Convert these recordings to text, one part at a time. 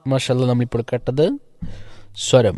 മാഷല്ല നമ്മളിപ്പോൾ കേട്ടത് സ്വരം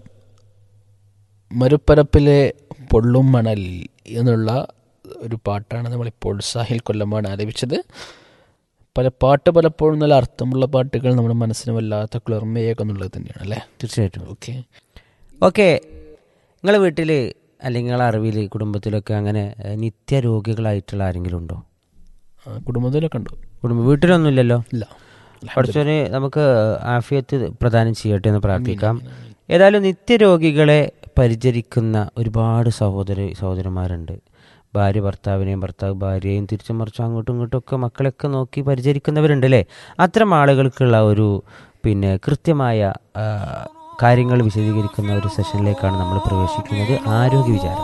മരുപ്പരപ്പിലെ പൊള്ളും മണൽ എന്നുള്ള ഒരു പാട്ടാണ് നമ്മളിപ്പോൾ സാഹിൽ കൊല്ലമാണ് ആലപിച്ചത് പല പാട്ട് പലപ്പോഴും നല്ല അർത്ഥമുള്ള പാട്ടുകൾ നമ്മുടെ മനസ്സിന് വല്ലാത്ത കുളിർമയേക്കുന്നുള്ളത് തന്നെയാണ് അല്ലേ തീർച്ചയായിട്ടും ഓക്കെ ഓക്കെ നിങ്ങളെ വീട്ടിൽ അല്ലെങ്കിൽ നിങ്ങളെ അറിവിൽ കുടുംബത്തിലൊക്കെ അങ്ങനെ ഏഹ്, നിത്യരോഗികളായിട്ടുള്ള ആരെങ്കിലും ഉണ്ടോ കുടുംബത്തിലൊക്കെ ഉണ്ടോ കുടുംബ വീട്ടിലൊന്നുമില്ലല്ലോ ഇല്ല പഠിച്ചവന് നമുക്ക് ആഫിയത്ത് പ്രദാനം ചെയ്യട്ടെ എന്ന് പ്രാർത്ഥിക്കാം ഏതായാലും നിത്യരോഗികളെ പരിചരിക്കുന്ന ഒരുപാട് സഹോദര സഹോദരന്മാരുണ്ട് ഭാര്യ ഭർത്താവിനെയും ഭർത്താവ് ഭാര്യയെയും തിരിച്ചും മറിച്ചും അങ്ങോട്ടും ഇങ്ങോട്ടും ഒക്കെ മക്കളെയൊക്കെ നോക്കി പരിചരിക്കുന്നവരുണ്ട് അല്ലേ അത്തരം ആളുകൾക്കുള്ള ഒരു പിന്നെ കൃത്യമായ ആ, കാര്യങ്ങൾ വിശദീകരിക്കുന്ന ഒരു സെഷനിലേക്കാണ് നമ്മൾ പ്രവേശിക്കുന്നത് ആരോഗ്യ വിചാരം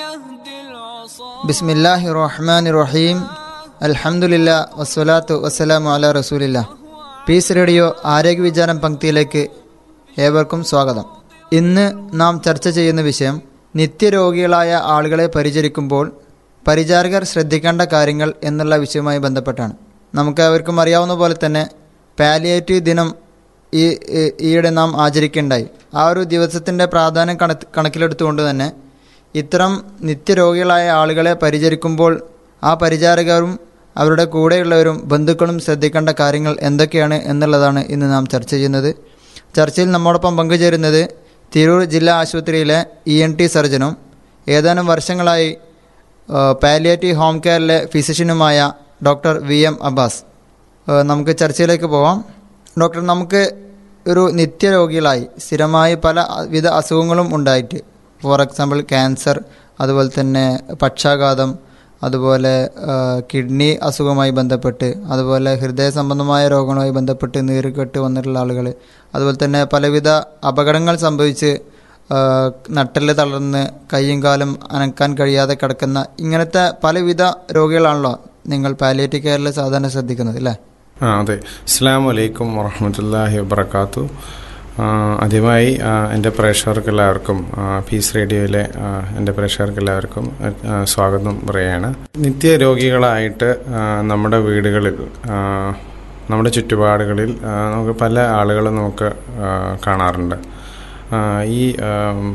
ബിസ്മില്ലാഹി റഹ്മാൻ റഹീം അൽഹംദുലില്ല വസ്സലാത്തു വസ്സലാമു അല റസൂലില്ല പീസ് റേഡിയോ ആരോഗ്യ വിചാരം പങ്ക്തിയിലേക്ക് ഏവർക്കും സ്വാഗതം ഇന്ന് നാം ചർച്ച ചെയ്യുന്ന വിഷയം നിത്യരോഗികളായ ആളുകളെ പരിചരിക്കുമ്പോൾ പരിചാരകർ ശ്രദ്ധിക്കേണ്ട കാര്യങ്ങൾ എന്നുള്ള വിഷയവുമായി ബന്ധപ്പെട്ടാണ് നമുക്ക് അവർക്കും അറിയാവുന്ന പോലെ തന്നെ പാലിയേറ്റീവ് ദിനം ഈ ഈ- ഈയിടെ നാം ആചരിക്കുകയുണ്ടായി ആ ഒരു ദിവസത്തിൻ്റെ പ്രാധാന്യം കണ കണക്കിലെടുത്തുകൊണ്ട് തന്നെ ഇത്തരം നിത്യരോഗികളായ ആളുകളെ പരിചരിക്കുമ്പോൾ ആ പരിചാരകരും അവരുടെ കൂടെയുള്ളവരും ബന്ധുക്കളും ശ്രദ്ധിക്കേണ്ട കാര്യങ്ങൾ എന്തൊക്കെയാണ് എന്നുള്ളതാണ് ഇന്ന് നാം ചർച്ച ചെയ്യുന്നത് ചർച്ചയിൽ നമ്മോടൊപ്പം പങ്കുചേരുന്നത് തിരൂർ ജില്ലാ ആശുപത്രിയിലെ ഇ എൻ ടി സർജനും ഏതാനും വർഷങ്ങളായി പാലിയേറ്റീവ് ഹോം കെയറിലെ ഫിസിഷ്യനുമായ ഡോക്ടർ വി എം അബ്ബാസ് ഏഹ് നമുക്ക് ചർച്ചയിലേക്ക് പോവാം ഡോക്ടർ നമുക്ക് ഒരു നിത്യരോഗികളായി സ്ഥിരമായി പല വിധ അസുഖങ്ങളും ഉണ്ടായിട്ട് ഫോർ എക്സാമ്പിൾ ക്യാൻസർ അതുപോലെ തന്നെ പക്ഷാഘാതം അതുപോലെ ഏഹ് കിഡ്നി അസുഖവുമായി ബന്ധപ്പെട്ട് അതുപോലെ ഹൃദയ സംബന്ധമായ രോഗങ്ങളുമായി ബന്ധപ്പെട്ട് നീറുകെട്ട് വന്നിട്ടുള്ള ആളുകൾ അതുപോലെ തന്നെ പലവിധ അപകടങ്ങൾ സംഭവിച്ച് ഏഹ് നട്ടെല്ല് തളർന്ന് കൈയും കാലും അനക്കാൻ കഴിയാതെ കിടക്കുന്ന ഇങ്ങനത്തെ പലവിധ രോഗികളാണല്ലോ നിങ്ങൾ പാലിയേറ്റീവ് കെയറിൽ സാധാരണ ശ്രദ്ധിക്കുന്നത് അല്ലേ ആ അതെ അസ്സാം വലൈക്കും വറഹമത്തല്ലാഹി വബർക്കാത്തു ആദ്യമായി ആ, എൻ്റെ പ്രേക്ഷകർക്ക് എല്ലാവർക്കും ആ, പീസ് റേഡിയോയിലെ ആ, എൻ്റെ പ്രേക്ഷകർക്ക് എല്ലാവർക്കും ആ, സ്വാഗതം പറയുകയാണ് നിത്യരോഗികളായിട്ട് ആ, നമ്മുടെ വീടുകളിൽ ആ, നമ്മുടെ ചുറ്റുപാടുകളിൽ ആ, നമുക്ക് പല ആളുകളും നമുക്ക് ആ, കാണാറുണ്ട് ആ, ഈ ആം,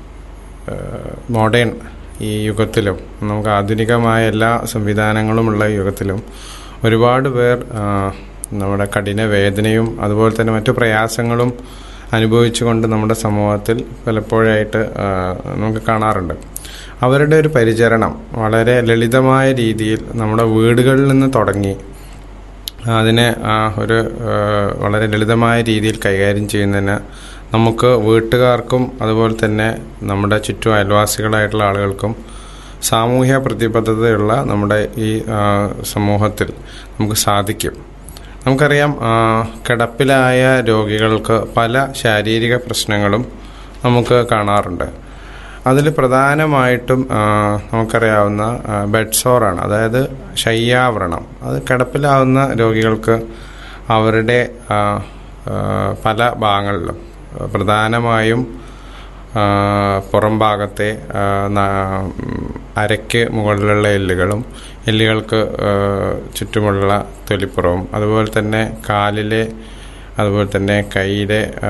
മോഡേൺ ഈ യുഗത്തിലും നമുക്ക് ആധുനികമായ എല്ലാ സംവിധാനങ്ങളുമുള്ള യുഗത്തിലും ഒരുപാട് പേർ ആ, നമ്മുടെ കഠിന വേദനയും അതുപോലെ തന്നെ മറ്റു പ്രയാസങ്ങളും അനുഭവിച്ചുകൊണ്ട് നമ്മുടെ സമൂഹത്തിൽ പലപ്പോഴായിട്ട് ആ, നമുക്ക് കാണാറുണ്ട് അവരുടെ ഒരു പരിചരണം വളരെ ലളിതമായ രീതിയിൽ നമ്മുടെ വീടുകളിൽ നിന്ന് തുടങ്ങി അതിനെ ആ, ഒരു ആ, വളരെ ലളിതമായ രീതിയിൽ കൈകാര്യം ചെയ്യുന്നതിന് നമുക്ക് വീട്ടുകാർക്കും അതുപോലെ തന്നെ നമ്മുടെ ചുറ്റും അയൽവാസികളായിട്ടുള്ള ആളുകൾക്കും സാമൂഹ്യ പ്രതിബദ്ധതയുള്ള നമ്മുടെ ഈ ആ, സമൂഹത്തിൽ നമുക്ക് സാധിക്കും നമുക്കറിയാം ആ, കിടപ്പിലായ രോഗികൾക്ക് പല ശാരീരിക പ്രശ്നങ്ങളും നമുക്ക് കാണാറുണ്ട് അതിൽ പ്രധാനമായിട്ടും ആ, നമുക്കറിയാവുന്ന ആ, ബെഡ് സോറാണ് അതായത് ശയ്യാവരണം അത് കിടപ്പിലാവുന്ന രോഗികൾക്ക് അവരുടെ ആ, ആ, പല ഭാഗങ്ങളിലും പ്രധാനമായും ആ, പുറം ഭാഗത്തെ ആ, ന- ഉം, അരയ്ക്ക് മുകളിലുള്ള എല്ലുകളും എല്ലുകൾക്ക് ആ, ചുറ്റുമുള്ള തൊലിപ്പുറവും അതുപോലെ തന്നെ കാലിലെ അതുപോലെ തന്നെ കൈയുടെ ആ,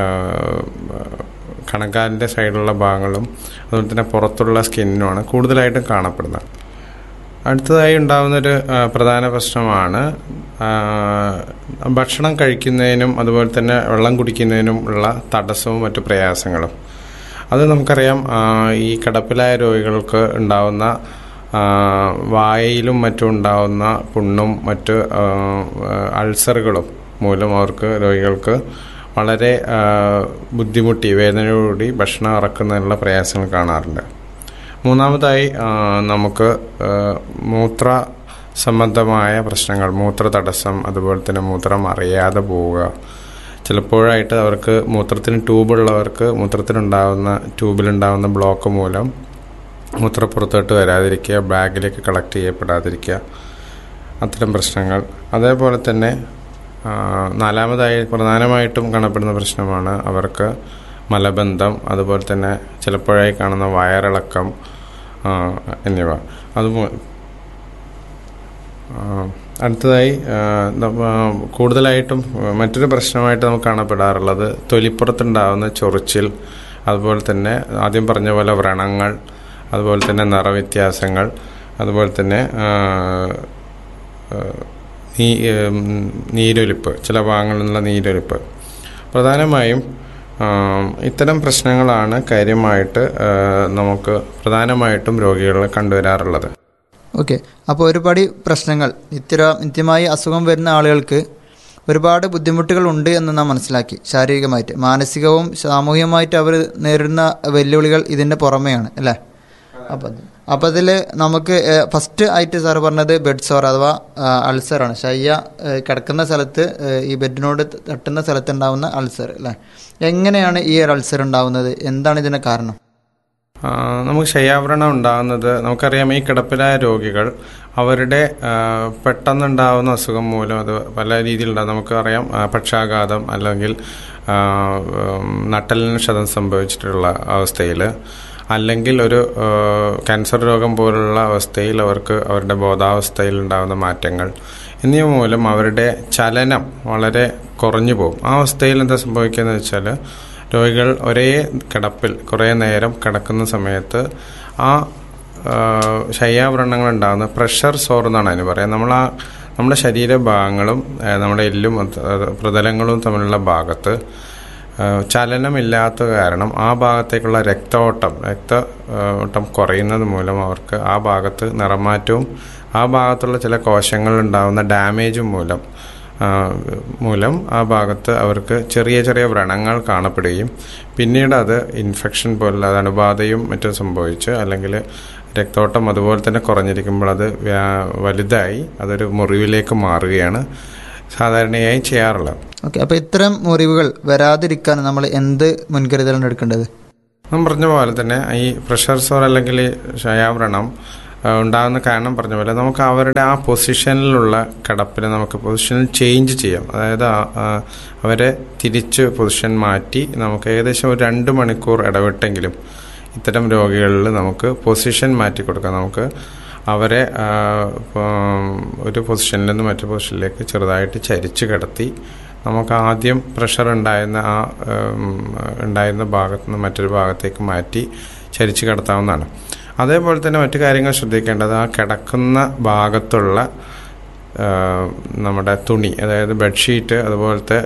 കണക്കാലിൻ്റെ സൈഡിലുള്ള ഭാഗങ്ങളും അതുപോലെ തന്നെ പുറത്തുള്ള സ്കിന്നുമാണ് കൂടുതലായിട്ടും കാണപ്പെടുന്നത് അടുത്തതായി ഉണ്ടാകുന്നൊരു ആ, പ്രധാന പ്രശ്നമാണ് ആ, ഭക്ഷണം കഴിക്കുന്നതിനും അതുപോലെ തന്നെ വെള്ളം കുടിക്കുന്നതിനും ഉള്ള തടസ്സവും മറ്റു പ്രയാസങ്ങളും അത് നമുക്കറിയാം ആ, ഈ കിടപ്പിലായ രോഗികൾക്ക് ഉണ്ടാവുന്ന ആ, വായയിലും മറ്റും ഉണ്ടാവുന്ന പുണ്ണും മറ്റ് ആ, അൾസറുകളും മൂലം അവർക്ക് രോഗികൾക്ക് വളരെ ആ, ബുദ്ധിമുട്ടി വേദനയോടുകൂടി ഭക്ഷണം ഇറക്കുന്നതിനുള്ള പ്രയാസങ്ങൾ കാണാറുണ്ട് മൂന്നാമതായി ആ, നമുക്ക് ആ, മൂത്ര സംബന്ധമായ പ്രശ്നങ്ങൾ മൂത്ര തടസ്സം അതുപോലെ തന്നെ മൂത്രം അറിയാതെ പോവുക ചിലപ്പോഴായിട്ട് അവർക്ക് മൂത്രത്തിന് ട്യൂബുള്ളവർക്ക് മൂത്രത്തിനുണ്ടാകുന്ന ട്യൂബിലുണ്ടാകുന്ന ബ്ലോക്ക് മൂലം മൂത്രം പുറത്തോട്ട് വരാതിരിക്കുക ബാഗിലേക്ക് കളക്ട് ചെയ്യപ്പെടാതിരിക്കുക അത്തരം പ്രശ്നങ്ങൾ അതേപോലെ തന്നെ ആ, നാലാമതായി പ്രധാനമായിട്ടും കാണപ്പെടുന്ന പ്രശ്നമാണ് അവർക്ക് മലബന്ധം അതുപോലെ തന്നെ ചിലപ്പോഴായി കാണുന്ന വയറിളക്കം ആ, എന്നിവ അതുമൂ ആ, അടുത്തതായി ആ, നമ്മ- കൂടുതലായിട്ടും മറ്റൊരു പ്രശ്നമായിട്ട് നമുക്ക് കാണപ്പെടാറുള്ളത് തൊലിപ്പുറത്തുണ്ടാകുന്ന ചൊറിച്ചിൽ അതുപോലെ തന്നെ ആദ്യം പറഞ്ഞ പോലെ വ്രണങ്ങൾ അതുപോലെ തന്നെ നിറവ്യത്യാസങ്ങൾ അതുപോലെ തന്നെ ആ, ആ, നീ ഉം, നീരൊലിപ്പ് ചില ഭാഗങ്ങളിൽ നിന്നുള്ള നീരൊലിപ്പ് പ്രധാനമായും ആ, ഇത്തരം പ്രശ്നങ്ങളാണ് കാര്യമായിട്ട് ആ, നമുക്ക് പ്രധാനമായിട്ടും രോഗികളിൽ കണ്ടുവരാറുള്ളത് ഓക്കെ അപ്പോൾ ഒരുപാട് പ്രശ്നങ്ങൾ നിത്യ നിത്യമായി അസുഖം വരുന്ന ആളുകൾക്ക് ഒരുപാട് ബുദ്ധിമുട്ടുകൾ ഉണ്ട് എന്ന് നാം മനസ്സിലാക്കി ശാരീരികമായിട്ട് മാനസികവും സാമൂഹികമായിട്ട് അവർ നേരിടുന്ന വെല്ലുവിളികൾ ഇതിൻ്റെ പുറമെയാണ് അല്ലേ അപ്പം അപ്പോൾ അതിൽ നമുക്ക് ഫസ്റ്റ് ആയിട്ട് സാർ പറഞ്ഞത് ബെഡ് സോർ അഥവാ അൾസറാണ് ശയ്യ ഏഹ്, കിടക്കുന്ന സ്ഥലത്ത് ഏഹ്, ഈ ബെഡിനോട് തട്ടുന്ന സ്ഥലത്ത് ഉണ്ടാവുന്ന അൾസർ അല്ലേ എങ്ങനെയാണ് ഈ ഒരു അൾസർ ഉണ്ടാവുന്നത് എന്താണ് ഇതിന് കാരണം ആ, നമുക്ക് ശയ്യാവരണം ഉണ്ടാകുന്നത് നമുക്കറിയാം ഈ കിടപ്പിലായ രോഗികൾ അവരുടെ ആ, പെട്ടെന്നുണ്ടാകുന്ന അസുഖം മൂലം അത് പല രീതിയിലുണ്ടാകും നമുക്കറിയാം ആ, പക്ഷാഘാതം അല്ലെങ്കിൽ ആ, ഉം, നട്ടലിന് ക്ഷതം സംഭവിച്ചിട്ടുള്ള അവസ്ഥയിൽ അല്ലെങ്കിൽ ഒരു ആ, ക്യാൻസർ രോഗം പോലുള്ള അവസ്ഥയിൽ അവർക്ക് അവരുടെ ബോധാവസ്ഥയിൽ ഉണ്ടാകുന്ന മാറ്റങ്ങൾ എന്നിവ മൂലം അവരുടെ ചലനം വളരെ കുറഞ്ഞു പോകും ആ അവസ്ഥയിൽ എന്താ സംഭവിക്കുന്നത് വെച്ചാൽ രോഗികൾ ഒരേ കിടപ്പിൽ കുറേ നേരം കിടക്കുന്ന സമയത്ത് ആ ആ, ശയ്യാവ്രണങ്ങൾ ഉണ്ടാകുന്ന പ്രഷർ സോർ എന്നാണ് അതിന് പറയുക നമ്മൾ ആ നമ്മുടെ ശരീരഭാഗങ്ങളും ആ, നമ്മുടെ എല്ലും അത് അത് പ്രതലങ്ങളും തമ്മിലുള്ള ഭാഗത്ത് ആ, ചലനമില്ലാത്ത കാരണം ആ ഭാഗത്തേക്കുള്ള രക്തഓട്ടം രക്ത ആ, ഓട്ടം കുറയുന്നത് മൂലം അവർക്ക് ആ ഭാഗത്ത് നിറമാറ്റവും ആ ഭാഗത്തുള്ള ചില കോശങ്ങളിൽ ഉണ്ടാകുന്ന ഡാമേജും മൂലം ആ, മൂലം ആ ഭാഗത്ത് അവർക്ക് ചെറിയ ചെറിയ വ്രണങ്ങൾ കാണപ്പെടുകയും പിന്നീട് അത് ഇൻഫെക്ഷൻ പോലുള്ള അത് അണുബാധയും മറ്റും സംഭവിച്ച് അല്ലെങ്കിൽ രക്തോട്ടം അതുപോലെ തന്നെ കുറഞ്ഞിരിക്കുമ്പോൾ അത് വ്യാ- വലുതായി അതൊരു മുറിവിലേക്ക് മാറുകയാണ് സാധാരണയായി ചെയ്യാറുള്ളത് ഓക്കെ അപ്പോൾ ഇത്തരം മുറിവുകൾ വരാതിരിക്കാൻ നമ്മൾ എന്ത് മുൻകരുതലാണ് എടുക്കേണ്ടത് നാം പറഞ്ഞ പോലെ തന്നെ ഈ പ്രഷർ സോർ അല്ലെങ്കിൽ ഈ ശയാവ്രണം ആ, ഉണ്ടാകുന്ന കാരണം പറഞ്ഞ പോലെ നമുക്ക് അവരുടെ ആ പൊസിഷനിലുള്ള കിടപ്പിനെ നമുക്ക് പൊസിഷനിൽ ചേഞ്ച് ചെയ്യാം അതായത് ആ- ആ അവരെ തിരിച്ച് പൊസിഷൻ മാറ്റി നമുക്ക് ഏകദേശം ഒരു രണ്ട് മണിക്കൂർ ഇടവിട്ടെങ്കിലും ഇത്തരം രോഗികളിൽ നമുക്ക് പൊസിഷൻ മാറ്റി കൊടുക്കാം നമുക്ക് അവരെ ആ, ഉം, ഒരു പൊസിഷനിൽ നിന്ന് മറ്റു പൊസിഷനിലേക്ക് ചെറുതായിട്ട് ചരിച്ച് കിടത്തി നമുക്ക് ആദ്യം പ്രഷർ ഉണ്ടായിരുന്ന ആ ഉം, ഉണ്ടായിരുന്ന ഭാഗത്ത് നിന്ന് മറ്റൊരു ഭാഗത്തേക്ക് മാറ്റി ചരിച്ച് കിടത്താവുന്നതാണ് അതേപോലെ തന്നെ മറ്റു കാര്യങ്ങൾ ശ്രദ്ധിക്കേണ്ടത് ആ കിടക്കുന്ന ഭാഗത്തുള്ള ആ, നമ്മുടെ തുണി അതായത് ബെഡ്ഷീറ്റ് അതുപോലത്തെ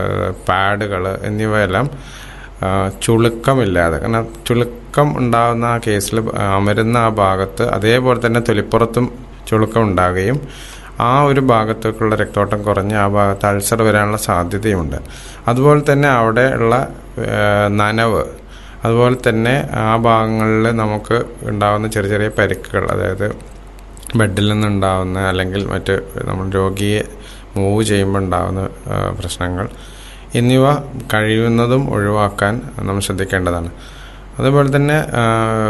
പാഡുകൾ എന്നിവയെല്ലാം ആ, ചുളുക്കമില്ലാതെ കാരണം ചുളുക്കം ഉണ്ടാകുന്ന ആ കേസിൽ അമരുന്ന ആ ഭാഗത്ത് അതേപോലെ തന്നെ തൊലിപ്പുറത്തും ചുളുക്കം ഉണ്ടാകുകയും ആ ഒരു ഭാഗത്തേക്കുള്ള രക്തോട്ടം കുറഞ്ഞ് ആ ഭാഗത്ത് അൾസർ വരാനുള്ള സാധ്യതയുണ്ട് അതുപോലെ തന്നെ അവിടെ ഉള്ള ആ, നനവ് അതുപോലെ തന്നെ ആ ഭാഗങ്ങളിൽ നമുക്ക് ഉണ്ടാകുന്ന ചെറിയ ചെറിയ പരിക്കുകൾ അതായത് ബെഡിൽ നിന്നുണ്ടാവുന്ന അല്ലെങ്കിൽ മറ്റ് നമ്മൾ രോഗിയെ മൂവ് ചെയ്യുമ്പോൾ ഉണ്ടാകുന്ന ആ, പ്രശ്നങ്ങൾ എന്നിവ കഴിയുന്നതും ഒഴിവാക്കാൻ നമ്മൾ ശ്രദ്ധിക്കേണ്ടതാണ് അതുപോലെ തന്നെ ആ,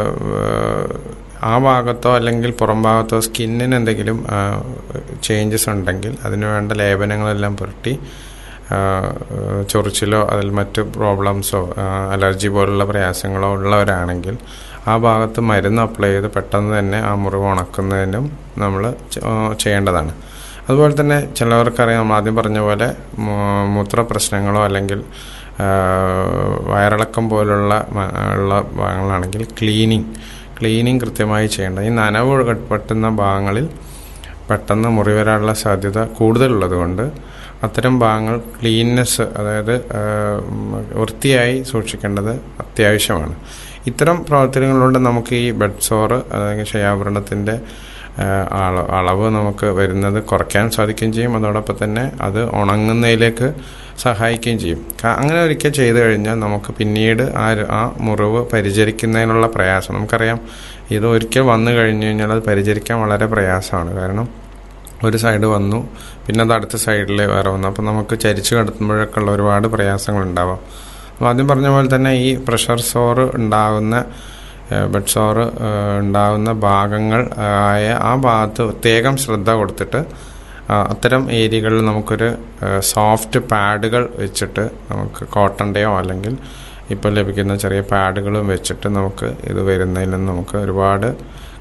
ആ ഭാഗത്തോ അല്ലെങ്കിൽ പുറം ഭാഗത്തോ സ്കിന്നിന് എന്തെങ്കിലും ചേഞ്ചസ് ഉണ്ടെങ്കിൽ അതിന് വേണ്ട ലേപനങ്ങളെല്ലാം പുരട്ടി ആ, ചൊറിച്ചിലോ അതിൽ മറ്റ് പ്രോബ്ലംസോ അലർജി പോലുള്ള പ്രയാസങ്ങളോ ഉള്ളവരാണെങ്കിൽ ആ ഭാഗത്ത് മരുന്ന് അപ്ലൈ ചെയ്ത് പെട്ടെന്ന് തന്നെ ആ മുറിവ് ഉണക്കുന്നതിനും നമ്മൾ ചെയ്യേണ്ടതാണ് അതുപോലെ തന്നെ ചിലവർക്കറിയാം നമ്മൾ ആദ്യം പറഞ്ഞ പോലെ മൂ- മൂത്ര പ്രശ്നങ്ങളോ അല്ലെങ്കിൽ ആ, വയറിളക്കം പോലുള്ള മ- ഉള്ള ഭാഗങ്ങളാണെങ്കിൽ ക്ലീനിങ് ക്ലീനിങ് കൃത്യമായി ചെയ്യേണ്ടത് ഈ നനവ് പറ്റുന്ന ഭാഗങ്ങളിൽ പെട്ടെന്ന് മുറിവ് വരാനുള്ള സാധ്യത കൂടുതലുള്ളത് കൊണ്ട് അത്തരം ഭാഗങ്ങൾ ക്ലീൻനെസ് അതായത് ആ, ഉം, വൃത്തിയായി സൂക്ഷിക്കേണ്ടത് അത്യാവശ്യമാണ് ഇത്തരം പ്രവർത്തനങ്ങളിലൂടെ നമുക്ക് ഈ ബെഡ് സോറ് അല്ലെങ്കിൽ ക്ഷയാഭരണത്തിൻ്റെ അള അളവ് നമുക്ക് വരുന്നത് കുറയ്ക്കാൻ സാധിക്കുകയും ചെയ്യും അതോടൊപ്പം തന്നെ അത് ഉണങ്ങുന്നതിലേക്ക് സഹായിക്കുകയും ചെയ്യും ക- അങ്ങനെ ഒരിക്കൽ ചെയ്തു കഴിഞ്ഞാൽ നമുക്ക് പിന്നീട് ആ ര- ആ മുറിവ് പരിചരിക്കുന്നതിനുള്ള പ്രയാസം നമുക്കറിയാം ഇത് ഒരിക്കൽ വന്നു കഴിഞ്ഞു കഴിഞ്ഞാൽ അത് പരിചരിക്കാൻ വളരെ പ്രയാസമാണ് കാരണം ഒരു സൈഡ് വന്നു പിന്നെ അത് അടുത്ത സൈഡിൽ വേറെ വന്നു അപ്പോൾ നമുക്ക് ചരിച്ചു കിടത്തുമ്പോഴൊക്കെ ഉള്ള ഒരുപാട് പ്രയാസങ്ങളുണ്ടാവാം അപ്പോൾ ആദ്യം പറഞ്ഞ പോലെ തന്നെ ഈ പ്രഷർ സോറ് ഉണ്ടാകുന്ന ഏഹ്, ബെഡ് സോറ് ഏഹ്, ഉണ്ടാകുന്ന ഭാഗങ്ങൾ ആയ ആ ഭാഗത്ത് പ്രത്യേകം ശ്രദ്ധ കൊടുത്തിട്ട് ആ, അത്തരം ഏരിയകളിൽ നമുക്കൊരു ഏഹ്, സോഫ്റ്റ് പാഡുകൾ വെച്ചിട്ട് നമുക്ക് കോട്ടൻ്റെയോ അല്ലെങ്കിൽ ഇപ്പോൾ ലഭിക്കുന്ന ചെറിയ പാഡുകളും വെച്ചിട്ട് നമുക്ക് ഇത് വരുന്നതിൽ നിന്ന് നമുക്ക് ഒരുപാട്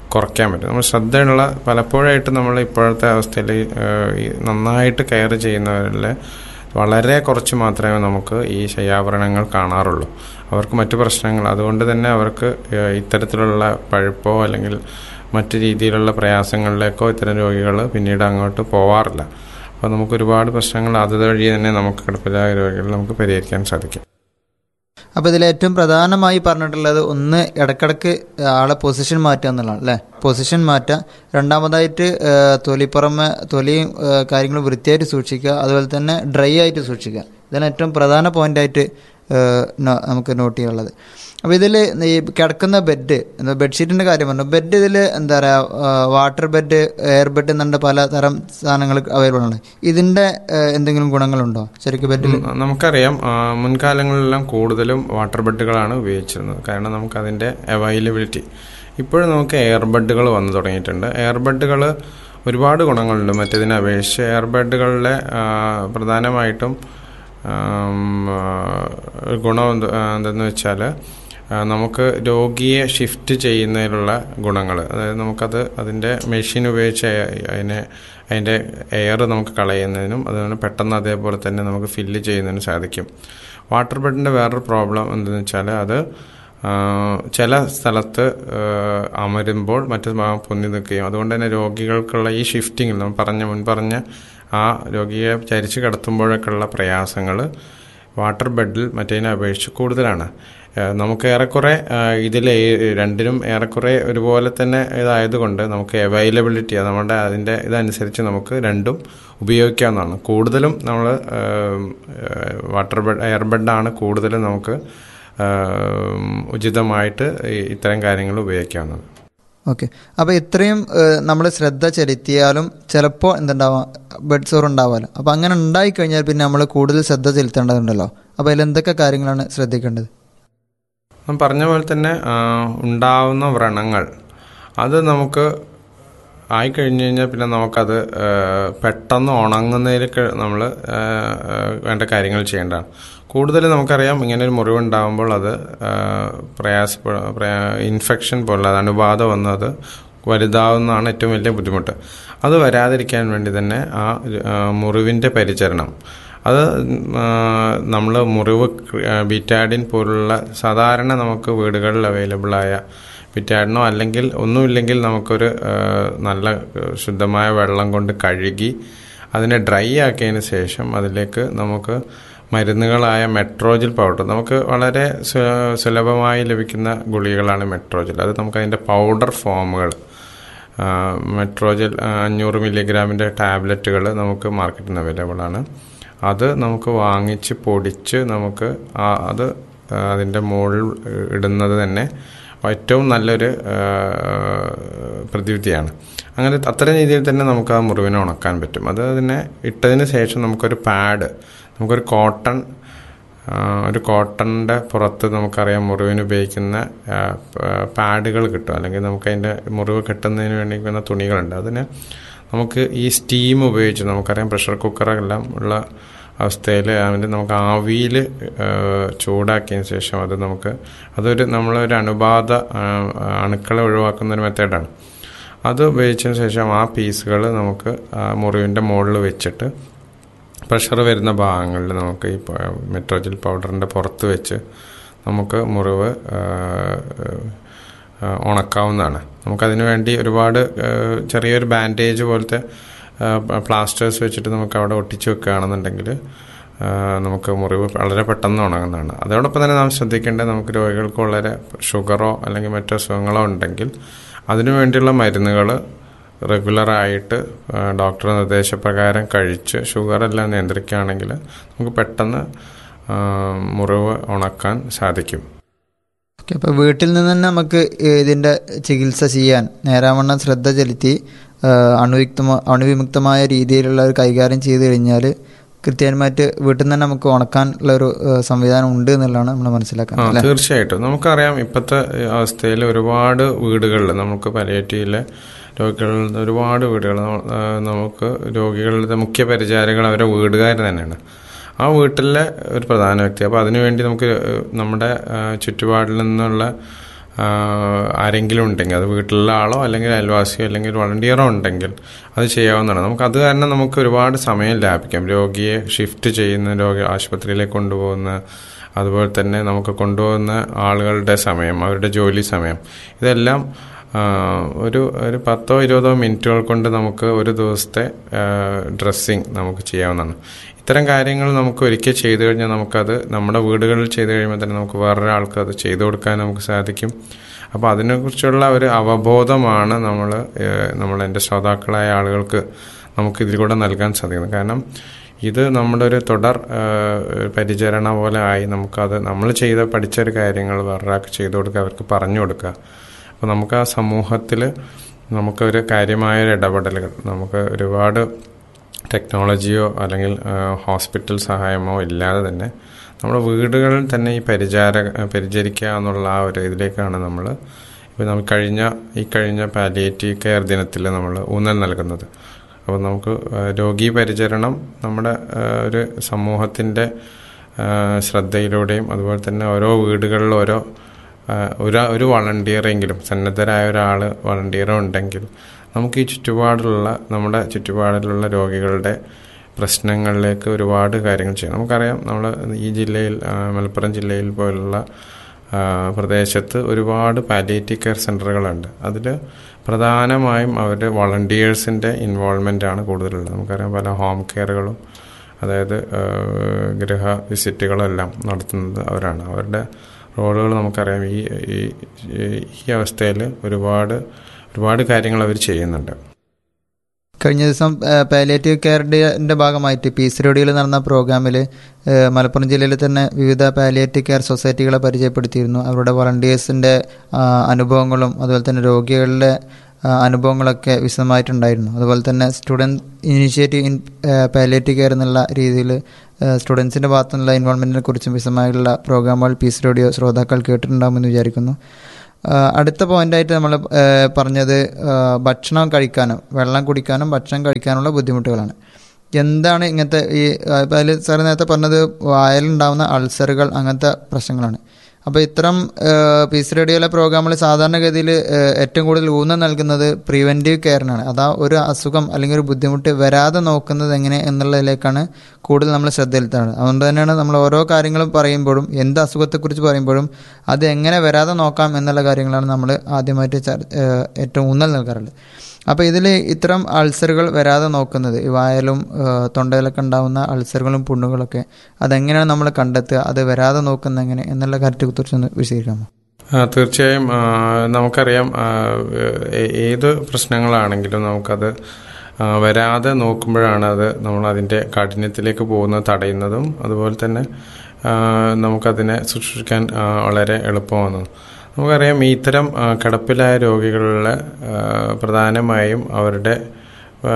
കുറയ്ക്കാൻ പറ്റും നമ്മൾ ശ്രദ്ധയുള്ള പലപ്പോഴായിട്ട് നമ്മൾ ഇപ്പോഴത്തെ അവസ്ഥയിൽ നന്നായിട്ട് കെയർ ചെയ്യുന്നവരിൽ വളരെ കുറച്ച് മാത്രമേ നമുക്ക് ഈ ശയ്യാഭരണങ്ങൾ കാണാറുള്ളൂ അവർക്ക് മറ്റു പ്രശ്നങ്ങൾ അതുകൊണ്ട് തന്നെ അവർക്ക് ഏഹ്, ഇത്തരത്തിലുള്ള പഴുപ്പോ അല്ലെങ്കിൽ മറ്റു രീതിയിലുള്ള പ്രയാസങ്ങളിലേക്കോ ഇത്തരം രോഗികൾ പിന്നീട് അങ്ങോട്ട് പോവാറില്ല അപ്പോൾ നമുക്ക് ഒരുപാട് പ്രശ്നങ്ങൾ അതുവഴി തന്നെ നമുക്ക് കിടപ്പിലായ രോഗികൾ നമുക്ക് പരിഹരിക്കാൻ സാധിക്കും അപ്പോൾ ഇതിൽ ഏറ്റവും പ്രധാനമായി പറഞ്ഞിട്ടുള്ളത് ഒന്ന് ഇടക്കിടക്ക് ആളെ പൊസിഷൻ മാറ്റുക എന്നുള്ളതാണ് അല്ലേ പൊസിഷൻ മാറ്റുക രണ്ടാമതായിട്ട് ആ, തൊലിപ്പുറമെ തൊലിയും ആ, കാര്യങ്ങളും വൃത്തിയായിട്ട് സൂക്ഷിക്കുക അതുപോലെ തന്നെ ഡ്രൈ ആയിട്ട് സൂക്ഷിക്കുക ഇതാണ് ഏറ്റവും പ്രധാന പോയിന്റായിട്ട് നമുക്ക് നോട്ട് ചെയ്യാനുള്ളത് അപ്പോൾ ഇതിൽ ഈ കിടക്കുന്ന ബെഡ് എന്താ ബെഡ്ഷീറ്റിൻ്റെ കാര്യം പറഞ്ഞു ബെഡ് ഇതിൽ എന്താ പറയുക വാട്ടർ ബെഡ് എയർ ബെഡ് എന്നുണ്ട് പല തരം സാധനങ്ങൾ അവൈലബിൾ ആണ് ഇതിൻ്റെ ആ, എന്തെങ്കിലും ഗുണങ്ങളുണ്ടോ ശരിക്കും ബെഡിൽ ഉം, നമുക്കറിയാം ആ, മുൻകാലങ്ങളിലെല്ലാം കൂടുതലും വാട്ടർ ബെഡുകളാണ് ഉപയോഗിച്ചിരുന്നത് കാരണം നമുക്ക് അതിൻ്റെ അവൈലബിലിറ്റി ഇപ്പോഴും നമുക്ക് എയർ ബെഡുകൾ വന്നു തുടങ്ങിയിട്ടുണ്ട് എയർ ബെഡുകൾ ഒരുപാട് ഗുണങ്ങളുണ്ട് മറ്റേതിനെ അപേക്ഷിച്ച് എയർ ബെഡുകളിലെ ആ, പ്രധാനമായിട്ടും ആം, ആ, ഒരു ഗുണം എന്ത്- ആ, എന്തെന്ന് വെച്ചാൽ ആ, നമുക്ക് രോഗിയെ ഷിഫ്റ്റ് ചെയ്യുന്നതിലുള്ള ഗുണങ്ങൾ അതായത് നമുക്കത് അതിൻ്റെ മെഷീൻ ഉപയോഗിച്ച് അയ- അതിനെ അതിൻ്റെ എയർ നമുക്ക് കളയുന്നതിനും അതുപോലെ പെട്ടെന്ന് അതേപോലെ തന്നെ നമുക്ക് ഫില്ല് ചെയ്യുന്നതിനും സാധിക്കും വാട്ടർ ബെഡിൻ്റെ വേറൊരു പ്രോബ്ലം എന്തെന്ന് വെച്ചാൽ അത് ആ, ചില സ്ഥലത്ത് ആ, അമരുമ്പോൾ മറ്റു ഭാഗം പൊന്തി നിൽക്കുകയും അതുകൊണ്ട് തന്നെ രോഗികൾക്കുള്ള ഈ ഷിഫ്റ്റിങ്ങിൽ നമ്മൾ പറഞ്ഞ മുൻ പറഞ്ഞ ആ രോഗിയെ ചരിച്ച് കിടത്തുമ്പോഴൊക്കെയുള്ള പ്രയാസങ്ങൾ വാട്ടർ ബെഡിൽ മറ്റേതിനെ അപേക്ഷിച്ച് കൂടുതലാണ് ഏഹ് നമുക്ക് ഏറെക്കുറെ ഇതിൽ രണ്ടിനും ഏറെക്കുറെ ഒരുപോലെ തന്നെ ഇതായതുകൊണ്ട് നമുക്ക് അവൈലബിലിറ്റി നമ്മുടെ അതിൻ്റെ ഇതനുസരിച്ച് നമുക്ക് രണ്ടും ഉപയോഗിക്കാവുന്നതാണ് കൂടുതലും നമ്മൾ വാട്ടർ ബെഡ് എയർ ബെഡാണ് കൂടുതലും നമുക്ക് ഏഹ് ഉചിതമായിട്ട് ഈ ഇത്തരം കാര്യങ്ങൾ ഉപയോഗിക്കാവുന്നത് ഓക്കെ അപ്പോൾ ഇത്രയും നമ്മൾ ശ്രദ്ധ ചെലുത്തിയാലും ചിലപ്പോൾ എന്തുണ്ടാവാം ബെഡ് സോർ ഉണ്ടാവാമല്ലോ അപ്പോൾ അങ്ങനെ ഉണ്ടായി കഴിഞ്ഞാൽ പിന്നെ നമ്മൾ കൂടുതൽ ശ്രദ്ധ ചെലുത്തേണ്ടതുണ്ടല്ലോ അപ്പോൾ അതിൽ എന്തൊക്കെ കാര്യങ്ങളാണ് ശ്രദ്ധിക്കേണ്ടത് ഞാൻ പറഞ്ഞ പോലെ തന്നെ ആ, ഉണ്ടാവുന്ന വ്രണങ്ങൾ അത് നമുക്ക് ആയി കഴിഞ്ഞു കഴിഞ്ഞാൽ പിന്നെ നമുക്കത് ആ, പെട്ടെന്ന് ഉണങ്ങുന്നതിലേക്ക് നമ്മൾ വേണ്ട കാര്യങ്ങൾ ചെയ്യേണ്ടതാണ് കൂടുതൽ നമുക്കറിയാം ഇങ്ങനെ ഒരു മുറിവുണ്ടാകുമ്പോൾ അത് ആ, പ്രയാസ ഇൻഫെക്ഷൻ പോലുള്ള അത് അണുബാധ വന്ന് അത് വലുതാവുന്നതാണ് ഏറ്റവും വലിയ ബുദ്ധിമുട്ട് അത് വരാതിരിക്കാൻ വേണ്ടി തന്നെ ആ ആ, മുറിവിൻ്റെ പരിചരണം അത് നമ്മൾ മുറിവ് ബിറ്റാഡിൻ പോലുള്ള സാധാരണ നമുക്ക് വീടുകളിൽ അവൈലബിളായ ബിറ്റാഡിനോ അല്ലെങ്കിൽ ഒന്നുമില്ലെങ്കിൽ നമുക്കൊരു ആ, നല്ല ആ, ശുദ്ധമായ വെള്ളം കൊണ്ട് കഴുകി അതിനെ ഡ്രൈ ആക്കിയതിന് ശേഷം അതിലേക്ക് നമുക്ക് മരുന്നുകളായ മെട്രോജിൽ പൗഡർ നമുക്ക് വളരെ സു- സുലഭമായി ലഭിക്കുന്ന ഗുളികകളാണ് മെട്രോജിൽ അത് നമുക്ക് അതിൻ്റെ പൗഡർ ഫോമുകൾ മെട്രോജൽ അഞ്ഞൂറ് മില്ലിഗ്രാമിൻ്റെ ടാബ്ലറ്റുകൾ നമുക്ക് മാർക്കറ്റിൽ അവൈലബിൾ ആണ് അത് നമുക്ക് വാങ്ങിച്ച് പൊടിച്ച് നമുക്ക് ആ- അത് ആ, അതിൻ്റെ മുകളിൽ ഇടുന്നത് തന്നെ ഏറ്റവും നല്ലൊരു ആ, പ്രതിവിധിയാണ് അങ്ങനെ അത്തരം രീതിയിൽ തന്നെ നമുക്ക് ആ മുറിവിനെ ഉണക്കാൻ പറ്റും അത് അതിനെ ഇട്ടതിന് ശേഷം നമുക്കൊരു പാഡ് നമുക്കൊരു കോട്ടൺ ആ, ഒരു കോട്ടണിൻ്റെ പുറത്ത് നമുക്കറിയാം മുറിവിന് ഉപയോഗിക്കുന്ന ആ, പ- പാഡുകൾ കിട്ടും അല്ലെങ്കിൽ നമുക്ക് അതിൻ്റെ മുറിവ് കെട്ടുന്നതിന് വേണ്ടി ഉപയോഗിക്കുന്ന തുണികളുണ്ട് അതിന് നമുക്ക് ഈ സ്റ്റീം ഉപയോഗിച്ച് നമുക്കറിയാം പ്രഷർ കുക്കറെല്ലാം ഉള്ള അവസ്ഥയിൽ അതിന് നമുക്ക് ആവിയിൽ ചൂടാക്കിയതിന് ശേഷം അത് നമുക്ക് അതൊരു നമ്മളൊരു അണുബാധ ആ, അണുക്കളെ ഒഴിവാക്കുന്ന ഒരു മെത്തേഡാണ് അത് ഉപയോഗിച്ചതിന് ശേഷം ആ പീസുകൾ നമുക്ക് ആ മുറിവിൻ്റെ മുകളിൽ വെച്ചിട്ട് പ്രഷർ വരുന്ന ഭാഗങ്ങളിൽ നമുക്ക് ഈ പ- മെട്രോജിൽ പൗഡറിൻ്റെ പുറത്ത് വെച്ച് നമുക്ക് മുറിവ് ആ, ആ, ഉണക്കാവുന്നതാണ് നമുക്കതിനു വേണ്ടി ഒരുപാട് ആ, ചെറിയൊരു ബാൻഡേജ് പോലത്തെ പ്ലാസ്റ്റേഴ്സ് വെച്ചിട്ട് നമുക്ക് അവിടെ ഒട്ടിച്ച് വെക്കുകയാണെന്നുണ്ടെങ്കിൽ ആ, നമുക്ക് മുറിവ് വളരെ പെട്ടെന്ന് ഉണങ്ങുന്നതാണ് അതോടൊപ്പം തന്നെ നാം ശ്രദ്ധിക്കേണ്ടത് നമുക്ക് രോഗികൾക്ക് വളരെ ഷുഗറോ അല്ലെങ്കിൽ മറ്റു അസുഖങ്ങളോ ഉണ്ടെങ്കിൽ അതിനു വേണ്ടിയുള്ള മരുന്നുകൾ റെഗുലറായിട്ട് ഡോക്ടർ നിർദ്ദേശപ്രകാരം കഴിച്ച് ഷുഗറെല്ലാം നിയന്ത്രിക്കുകയാണെങ്കിൽ നമുക്ക് പെട്ടെന്ന് ആ, മുറിവ് ഉണക്കാൻ സാധിക്കും ഓക്കെ അപ്പോൾ വീട്ടിൽ നിന്ന് തന്നെ നമുക്ക് ഇതിൻ്റെ ചികിത്സ ചെയ്യാൻ നേരാവണ്ണം ശ്രദ്ധ ചെലുത്തി ആ, അണുവിക്തമ അണുവിമുക്തമായ രീതിയിലുള്ള ഒരു കൈകാര്യം ചെയ്ത് കഴിഞ്ഞാൽ കൃത്യമായിട്ട് വീട്ടിൽ നിന്ന് തന്നെ നമുക്ക് ഉണക്കാനുള്ള ഒരു ആ, സംവിധാനം ഉണ്ട് എന്നുള്ളതാണ് നമ്മൾ ആ മനസ്സിലാക്കുന്നത് അല്ലേ തീർച്ചയായിട്ടും നമുക്കറിയാം ഇപ്പോഴത്തെ അവസ്ഥയിൽ ഒരുപാട് വീടുകളിൽ നമുക്ക് പലിയേറ്റീവിലെ രോഗികളുടെ ഒരുപാട് വീടുകൾ നമുക്ക് രോഗികളുടെ മുഖ്യ പരിചാരകൾ അവരെ വീടുകാർ തന്നെയാണ് ആ വീട്ടിലെ ഒരു പ്രധാന വ്യക്തി അപ്പോൾ അതിനുവേണ്ടി നമുക്ക് നമ്മുടെ ആ, ചുറ്റുപാടിൽ നിന്നുള്ള ആ, ആ, ആരെങ്കിലും ഉണ്ടെങ്കിൽ അത് വീട്ടിലുള്ള ആളോ അല്ലെങ്കിൽ അയൽവാസിയോ അല്ലെങ്കിൽ വളണ്ടിയറോ ഉണ്ടെങ്കിൽ അത് ചെയ്യാവുന്നതാണ് നമുക്ക് അത് കാരണം നമുക്ക് ഒരുപാട് സമയം ലാഭിക്കാം രോഗിയെ ഷിഫ്റ്റ് ചെയ്യുന്ന രോഗി ആശുപത്രിയിലേക്ക് കൊണ്ടുപോകുന്ന അതുപോലെ തന്നെ നമുക്ക് കൊണ്ടുപോകുന്ന ആളുകളുടെ സമയം അവരുടെ ജോലി സമയം ഇതെല്ലാം ആ, ഒരു ഒരു പത്തോ ഇരുപതോ മിനിറ്റുകൾ കൊണ്ട് നമുക്ക് ഒരു ദിവസത്തെ ഡ്രസ്സിങ് നമുക്ക് ചെയ്യാവുന്നതാണ് ഇത്തരം കാര്യങ്ങൾ നമുക്ക് ഒരിക്കൽ ചെയ്തു കഴിഞ്ഞാൽ നമുക്കത് നമ്മുടെ വീടുകളിൽ ചെയ്തു കഴിയുമ്പോൾ തന്നെ നമുക്ക് വേറൊരാൾക്ക് അത് ചെയ്തു കൊടുക്കാൻ നമുക്ക് സാധിക്കും അപ്പോൾ അതിനെക്കുറിച്ചുള്ള ഒരു അവബോധമാണ് നമ്മൾ നമ്മൾ എൻ്റെ ശ്രോതാക്കളായ ആളുകൾക്ക് നമുക്ക് ഇതിൽ കൂടെ നൽകാൻ സാധിക്കുന്നത് കാരണം ഇത് നമ്മുടെ ഒരു തുടർ ആ, പരിചരണ പോലെ ആയി നമുക്കത് നമ്മൾ ചെയ്ത പഠിച്ച ഒരു കാര്യങ്ങൾ വേറൊരാൾക്ക് ചെയ്തു കൊടുക്കുക അവർക്ക് പറഞ്ഞു കൊടുക്കുക അപ്പോൾ നമുക്ക് ആ സമൂഹത്തിൽ നമുക്കൊരു കാര്യമായ ഒരു ഇടപെടലുകൾ നമുക്ക് ഒരുപാട് ടെക്നോളജിയോ അല്ലെങ്കിൽ ആ, ഹോസ്പിറ്റൽ സഹായമോ ഇല്ലാതെ തന്നെ നമ്മുടെ വീടുകളിൽ തന്നെ ഈ പരിചാര പരിചരിക്കുക എന്നുള്ള ആ ഒരു ഇതിലേക്കാണ് നമ്മൾ ഇപ്പോൾ നമ്മൾ കഴിഞ്ഞ ഈ കഴിഞ്ഞ പാലിയേറ്റീവ് കെയർ ദിനത്തിൽ നമ്മൾ ഊന്നൽ നൽകുന്നത് അപ്പോൾ നമുക്ക് ആ, രോഗീ പരിചരണം നമ്മുടെ ആ, ഒരു സമൂഹത്തിൻ്റെ ആ, ശ്രദ്ധയിലൂടെയും അതുപോലെ തന്നെ ഓരോ വീടുകളിൽ ഓരോ ആ, ഒരു ഒരു വളണ്ടിയറെങ്കിലും സന്നദ്ധരായ ഒരാൾ വളണ്ടിയറോ ഉണ്ടെങ്കിൽ നമുക്ക് ഈ ചുറ്റുപാടിലുള്ള നമ്മുടെ ചുറ്റുപാടിലുള്ള രോഗികളുടെ പ്രശ്നങ്ങളിലേക്ക് ഒരുപാട് കാര്യങ്ങൾ ചെയ്യാം നമുക്കറിയാം നമ്മൾ ഈ ജില്ലയിൽ ആ, മലപ്പുറം ജില്ലയിൽ പോലുള്ള ആ, പ്രദേശത്ത് ഒരുപാട് പാലിയേറ്റീവ് കെയർ സെൻ്ററുകളുണ്ട് അതിൽ പ്രധാനമായും അവരുടെ വളണ്ടിയേഴ്സിൻ്റെ ഇൻവോൾവ്മെൻ്റ് ആണ് കൂടുതലുള്ളത് നമുക്കറിയാം പല ഹോം കെയറുകളും അതായത് ആ, ഗൃഹ വിസിറ്റുകളെല്ലാം നടത്തുന്നത് അവരാണ് അവരുടെ റോളുകൾ നമുക്കറിയാം ഈ ഈ- ഈ- ഈ അവസ്ഥയിൽ ഒരുപാട് ഒരുപാട് കാര്യങ്ങൾ അവർ ചെയ്യുന്നുണ്ട് കഴിഞ്ഞ ദിവസം പാലിയേറ്റീവ് കെയറിൻ്റെ ഭാഗമായിട്ട് പീസ് റേഡിയോയിൽ നടന്ന പ്രോഗ്രാമിൽ മലപ്പുറം ജില്ലയിൽ തന്നെ വിവിധ പാലിയേറ്റീവ് കെയർ സൊസൈറ്റികളെ പരിചയപ്പെടുത്തിയിരുന്നു അവരുടെ വളണ്ടിയേഴ്സിൻ്റെ അനുഭവങ്ങളും അതുപോലെ തന്നെ രോഗികളുടെ ആ, അനുഭവങ്ങളൊക്കെ വിശദമായിട്ടുണ്ടായിരുന്നു അതുപോലെ തന്നെ student initiative in palliative care എന്നുള്ള രീതിയിൽ സ്റ്റുഡൻസിൻ്റെ ഭാഗത്തു നിന്നുള്ള ഇൻവോൾവ്മെൻറ്റിനെ കുറിച്ചും വിശദമായുള്ള പ്രോഗ്രാമുകൾ പീസ് റേഡിയോ ശ്രോതാക്കൾ കേട്ടിട്ടുണ്ടാകുമെന്ന് വിചാരിക്കുന്നു ആ, അടുത്ത പോയിന്റായിട്ട് നമ്മൾ പറഞ്ഞത് ആ, ഭക്ഷണം കഴിക്കാനും വെള്ളം കുടിക്കാനും ഭക്ഷണം കഴിക്കാനുള്ള ബുദ്ധിമുട്ടുകളാണ് എന്താണ് ഇങ്ങനത്തെ ഈ ഇപ്പോൾ അതിൽ സാർ നേരത്തെ പറഞ്ഞത് വായലുണ്ടാവുന്ന അൾസറുകൾ അങ്ങനത്തെ പ്രശ്നങ്ങളാണ് അപ്പോൾ ഇത്തരം പീസ് റേഡിയോയിലെ പ്രോഗ്രാമുകൾ സാധാരണഗതിയിൽ ഏറ്റവും കൂടുതൽ ഊന്നൽ നൽകുന്നത് പ്രിവെൻറ്റീവ് കെയറിനാണ് അതാ ഒരു അസുഖം അല്ലെങ്കിൽ ഒരു ബുദ്ധിമുട്ട് വരാതെ നോക്കുന്നത് എങ്ങനെ എന്നുള്ളതിലേക്കാണ് കൂടുതൽ നമ്മൾ ശ്രദ്ധ ചെലുത്തുന്നത് അതുകൊണ്ട് തന്നെയാണ് നമ്മൾ ഓരോ കാര്യങ്ങളും പറയുമ്പോഴും എന്ത് അസുഖത്തെക്കുറിച്ച് പറയുമ്പോഴും അത് എങ്ങനെ വരാതെ നോക്കാം എന്നുള്ള കാര്യങ്ങളാണ് നമ്മൾ ആദ്യമായിട്ട് ചർ- ഏഹ് ഏറ്റവും ഊന്നൽ നൽകാറുള്ളത് അപ്പോൾ ഇതിൽ ഇത്തരം അൾസറുകൾ വരാതെ നോക്കുന്നത് ഈ വായലും ഏഹ് തൊണ്ടയിലൊക്കെ ഉണ്ടാകുന്ന അൾസറുകളും പുണ്ണുകളൊക്കെ അതെങ്ങനെയാണ് നമ്മൾ കണ്ടെത്തുക അത് വരാതെ നോക്കുന്നത് എങ്ങനെ എന്നുള്ള കാര്യത്തെക്കുറിച്ച് ഒന്ന് വിശദീകരിക്കാമോ ആ, തീർച്ചയായും ആ, നമുക്കറിയാം ആ, ഏ- ഏത് പ്രശ്നങ്ങളാണെങ്കിലും നമുക്കത് ആ, വരാതെ നോക്കുമ്പോഴാണ് അത് നമ്മൾ അതിൻ്റെ കാഠിന്യത്തിലേക്ക് പോകുന്നത് തടയുന്നതും അതുപോലെ തന്നെ ആ, നമുക്കതിനെ സൂക്ഷിക്കാൻ ആ, വളരെ എളുപ്പമാകുന്നു നമുക്കറിയാം ഈ ഇത്തരം ആ, കിടപ്പിലായ രോഗികളിലെ ആ, പ്രധാനമായും അവരുടെ ആ,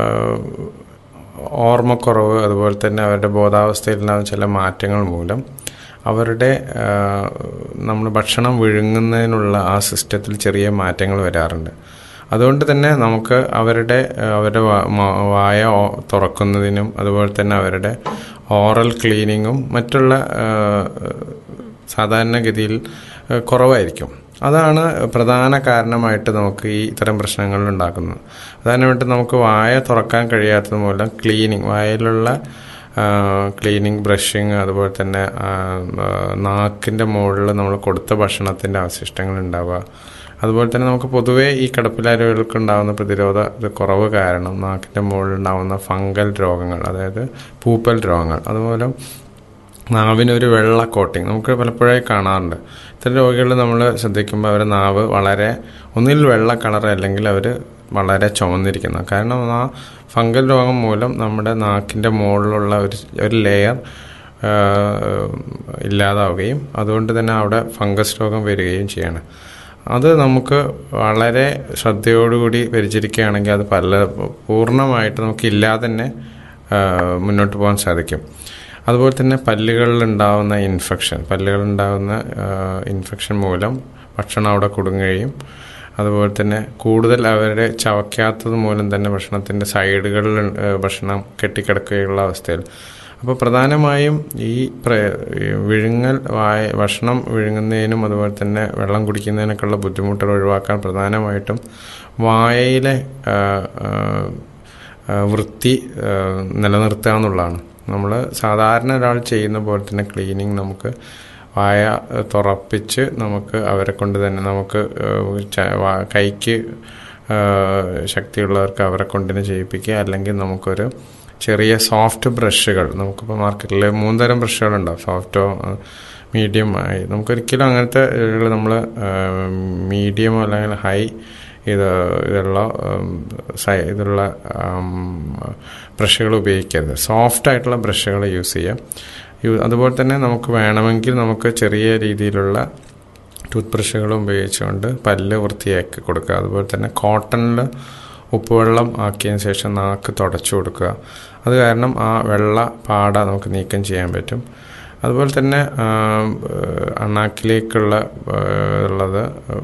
ഓർമ്മക്കുറവ് അതുപോലെ തന്നെ അവരുടെ ബോധാവസ്ഥയിലുണ്ടാകുന്ന ചില മാറ്റങ്ങൾ മൂലം അവരുടെ നമ്മൾ ഭക്ഷണം വിഴുങ്ങുന്നതിനുള്ള ആ സിസ്റ്റത്തിൽ ചെറിയ മാറ്റങ്ങൾ വരാറുണ്ട് അതുകൊണ്ട് തന്നെ നമുക്ക് അവരുടെ ആ, അവരുടെ വാ- മാ- വായ ഓ- തുറക്കുന്നതിനും അതുപോലെ തന്നെ അവരുടെ ഓറൽ ക്ലീനിങ്ങും മറ്റുള്ള ആ, സാധാരണഗതിയിൽ ആ, കുറവായിരിക്കും അതാണ് പ്രധാന കാരണമായിട്ട് നമുക്ക് ഈ ഇത്തരം പ്രശ്നങ്ങൾ ഉണ്ടാക്കുന്നത് പ്രധാനമായിട്ട് നമുക്ക് വായ തുറക്കാൻ കഴിയാത്തത് മൂലം ക്ലീനിങ് വായയിലുള്ള ക്ലീനിങ് ബ്രഷിങ് അതുപോലെ തന്നെ ആ, ആ, നാക്കിൻ്റെ മുകളിൽ നമ്മൾ കൊടുത്ത ഭക്ഷണത്തിൻ്റെ അവശിഷ്ടങ്ങൾ ഉണ്ടാവുക അതുപോലെ തന്നെ നമുക്ക് പൊതുവേ ഈ കിടപ്പിലാരോഗ്യങ്ങൾക്ക് ഉണ്ടാകുന്ന പ്രതിരോധ ഇത് കുറവ് കാരണം നാക്കിൻ്റെ മുകളിൽ ഉണ്ടാകുന്ന ഫംഗൽ രോഗങ്ങൾ അതായത് പൂപ്പൽ രോഗങ്ങൾ അതുപോലെ നാവിനൊരു വെള്ള കോട്ടിങ് നമുക്ക് പലപ്പോഴായി കാണാറുണ്ട് ഇത്തരം രോഗികൾ നമ്മൾ ശ്രദ്ധിക്കുമ്പോൾ അവരുടെ നാവ് വളരെ ഒന്നിൽ വെള്ള കളർ അല്ലെങ്കിൽ അവർ വളരെ ചുമന്നിരിക്കുന്നു കാരണം ആ ഫംഗൽ രോഗം മൂലം നമ്മുടെ നാക്കിൻ്റെ മുകളിലുള്ള ഒരു ഒരു ലെയർ ഇല്ലാതാവുകയും അതുകൊണ്ട് തന്നെ അവിടെ ഫംഗസ് രോഗം വരികയും ചെയ്യാണ് അത് നമുക്ക് വളരെ ശ്രദ്ധയോടുകൂടി പരിചരിക്കുകയാണെങ്കിൽ അത് പല പൂർണ്ണമായിട്ട് നമുക്ക് ഇല്ലാതെ തന്നെ ആ, മുന്നോട്ട് പോകാൻ സാധിക്കും അതുപോലെ തന്നെ പല്ലുകളിൽ ഉണ്ടാകുന്ന ഇൻഫെക്ഷൻ പല്ലുകളിൽ ഉണ്ടാകുന്ന ഇൻഫെക്ഷൻ മൂലം ഭക്ഷണം അവിടെ കുടുങ്ങുകയും അതുപോലെ തന്നെ കൂടുതൽ അവരുടെ ചവയ്ക്കാത്തത് മൂലം തന്നെ ഭക്ഷണത്തിൻ്റെ സൈഡുകളിൽ ആ, ഭക്ഷണം കെട്ടിക്കിടക്കുകയുള്ള അവസ്ഥയിൽ അപ്പോൾ പ്രധാനമായും ഈ പ്ര ഈ വിഴുങ്ങൽ വായ ഭക്ഷണം വിഴുങ്ങുന്നതിനും അതുപോലെ തന്നെ വെള്ളം കുടിക്കുന്നതിനൊക്കെയുള്ള ബുദ്ധിമുട്ടുകൾ ഒഴിവാക്കാൻ പ്രധാനമായിട്ടും വായയിലെ ആ, ആ, ആ, വൃത്തി ആ, നിലനിർത്തുക എന്നുള്ളതാണ് നമ്മൾ സാധാരണ ഒരാൾ ചെയ്യുന്ന പോലെ തന്നെ ക്ലീനിങ് നമുക്ക് വായ ആ, തുറപ്പിച്ച് നമുക്ക് അവരെ കൊണ്ട് തന്നെ നമുക്ക് ആ, ച- വാ- കൈക്ക് ആ, ശക്തിയുള്ളവർക്ക് അവരെ കൊണ്ടിനെ ചെയ്യിപ്പിക്കുക അല്ലെങ്കിൽ നമുക്കൊരു ചെറിയ സോഫ്റ്റ് ബ്രഷുകൾ നമുക്കിപ്പോൾ മാർക്കറ്റിൽ മൂന്ന് തരം ബ്രഷുകളുണ്ടാവും സോഫ്റ്റോ മീഡിയം ആയി നമുക്കൊരിക്കലും അങ്ങനത്തെ നമ്മൾ മീഡിയമോ അല്ലെങ്കിൽ ഹൈ ഇത് ഇതുള്ള ഉം, സൈ- ഇതുള്ള ബ്രഷുകൾ ഉപയോഗിക്കരുത് സോഫ്റ്റ് ആയിട്ടുള്ള ബ്രഷുകൾ യൂസ് ചെയ്യാം യു- അതുപോലെ തന്നെ നമുക്ക് വേണമെങ്കിൽ നമുക്ക് ചെറിയ രീതിയിലുള്ള ടൂത്ത് ബ്രഷുകളും ഉപയോഗിച്ചുകൊണ്ട് പല്ല് വൃത്തിയാക്കി കൊടുക്കുക അതുപോലെ തന്നെ കോട്ടണിൽ ഉപ്പുവെള്ളം ആക്കിയതിന് ശേഷം നാക്ക് തുടച്ചു കൊടുക്കുക അത് കാരണം ആ വെള്ള പാട നമുക്ക് നീക്കം ചെയ്യാൻ പറ്റും അതുപോലെ തന്നെ ആ, ഏഹ്, അണ്ണാക്കിലേക്കുള്ള ഏഹ്, ഉള്ളത്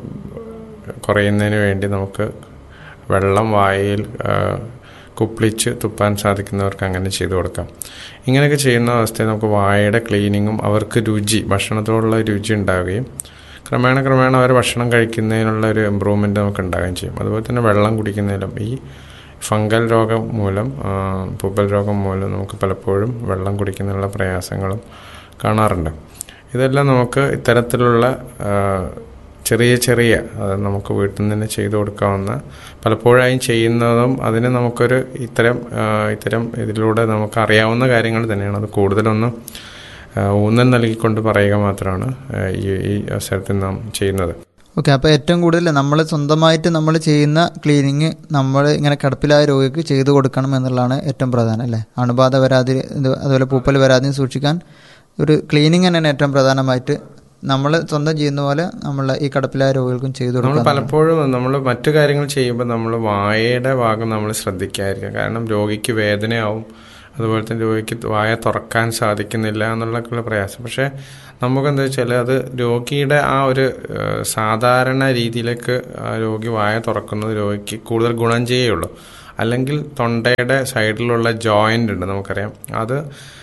കുറയുന്നതിന് വേണ്ടി നമുക്ക് വെള്ളം വായിൽ ആ, കുപ്പിളിച്ച് തുപ്പാൻ സാധിക്കുന്നവർക്ക് അങ്ങനെ ചെയ്തു കൊടുക്കാം ഇങ്ങനെയൊക്കെ ചെയ്യുന്ന അവസ്ഥയിൽ നമുക്ക് വായയുടെ ക്ലീനിങ്ങും അവർക്ക് രുചി ഭക്ഷണത്തോടുള്ള രുചി ഉണ്ടാവുകയും ക്രമേണ ക്രമേണ അവർ ഭക്ഷണം കഴിക്കുന്നതിനുള്ള ഒരു ഇമ്പ്രൂവ്മെൻ്റ് നമുക്ക് ഉണ്ടാവുകയും ചെയ്യും അതുപോലെ തന്നെ വെള്ളം കുടിക്കുന്നതിലും ഈ ഫംഗൽ രോഗം മൂലം ആ, പൂപ്പൽ രോഗം മൂലം നമുക്ക് പലപ്പോഴും വെള്ളം കുടിക്കുന്നതിനുള്ള പ്രയാസങ്ങളും കാണാറുണ്ട് ഇതെല്ലാം നമുക്ക് ഇത്തരത്തിലുള്ള ആ, ചെറിയ ചെറിയ അത് നമുക്ക് വീട്ടിൽ നിന്ന് തന്നെ ചെയ്തു കൊടുക്കാവുന്ന പലപ്പോഴായും ചെയ്യുന്നതും അതിന് നമുക്കൊരു ഇത്തരം ആ, ഇത്തരം ഇതിലൂടെ നമുക്ക് അറിയാവുന്ന കാര്യങ്ങൾ തന്നെയാണ് അത് കൂടുതലൊന്നും ആ, ഊന്നൽ നൽകിക്കൊണ്ട് പറയുക മാത്രമാണ് ആ, ഈ ഈ അവസരത്തിൽ നാം ചെയ്യുന്നത് ഓക്കെ അപ്പോൾ ഏറ്റവും കൂടുതൽ നമ്മൾ സ്വന്തമായിട്ട് നമ്മൾ ചെയ്യുന്ന ക്ലീനിങ് നമ്മൾ ഇങ്ങനെ കിടപ്പിലായ രോഗിക്ക് ചെയ്തു കൊടുക്കണം എന്നുള്ളതാണ് ഏറ്റവും പ്രധാനം അല്ലേ അണുബാധ വരാതെ ഇത് അതുപോലെ പൂപ്പൽ വരാതെയും സൂക്ഷിക്കാൻ ഒരു ക്ലീനിങ് തന്നെയാണ് ഏറ്റവും പ്രധാനമായിട്ട് നമ്മൾ സ്വന്തം ചെയ്യുന്ന പോലെ നമ്മൾ ഈ കിടപ്പിലായ രോഗികൾക്കും ചെയ്തു നമ്മൾ കൊടുക്കുക പലപ്പോഴും നമ്മൾ മറ്റു കാര്യങ്ങൾ ചെയ്യുമ്പോൾ നമ്മൾ വായയുടെ ഭാഗം നമ്മൾ ശ്രദ്ധിക്കാതിരിക്കുക കാരണം രോഗിക്ക് വേദനയാവും അതുപോലെ തന്നെ രോഗിക്ക് വായ തുറക്കാൻ സാധിക്കുന്നില്ല എന്നുള്ളൊക്കെയുള്ള പ്രയാസം പക്ഷേ നമുക്ക് എന്താ വെച്ചാൽ അത് രോഗിയുടെ ആ ഒരു ഏഹ്, സാധാരണ രീതിയിലേക്ക് ആ രോഗി വായ തുറക്കുന്നത് രോഗിക്ക് കൂടുതൽ ഗുണം ചെയ്യുള്ളൂ അല്ലെങ്കിൽ തൊണ്ടയുടെ സൈഡിലുള്ള ജോയിൻ്റ് ഉണ്ട് നമുക്കറിയാം അത്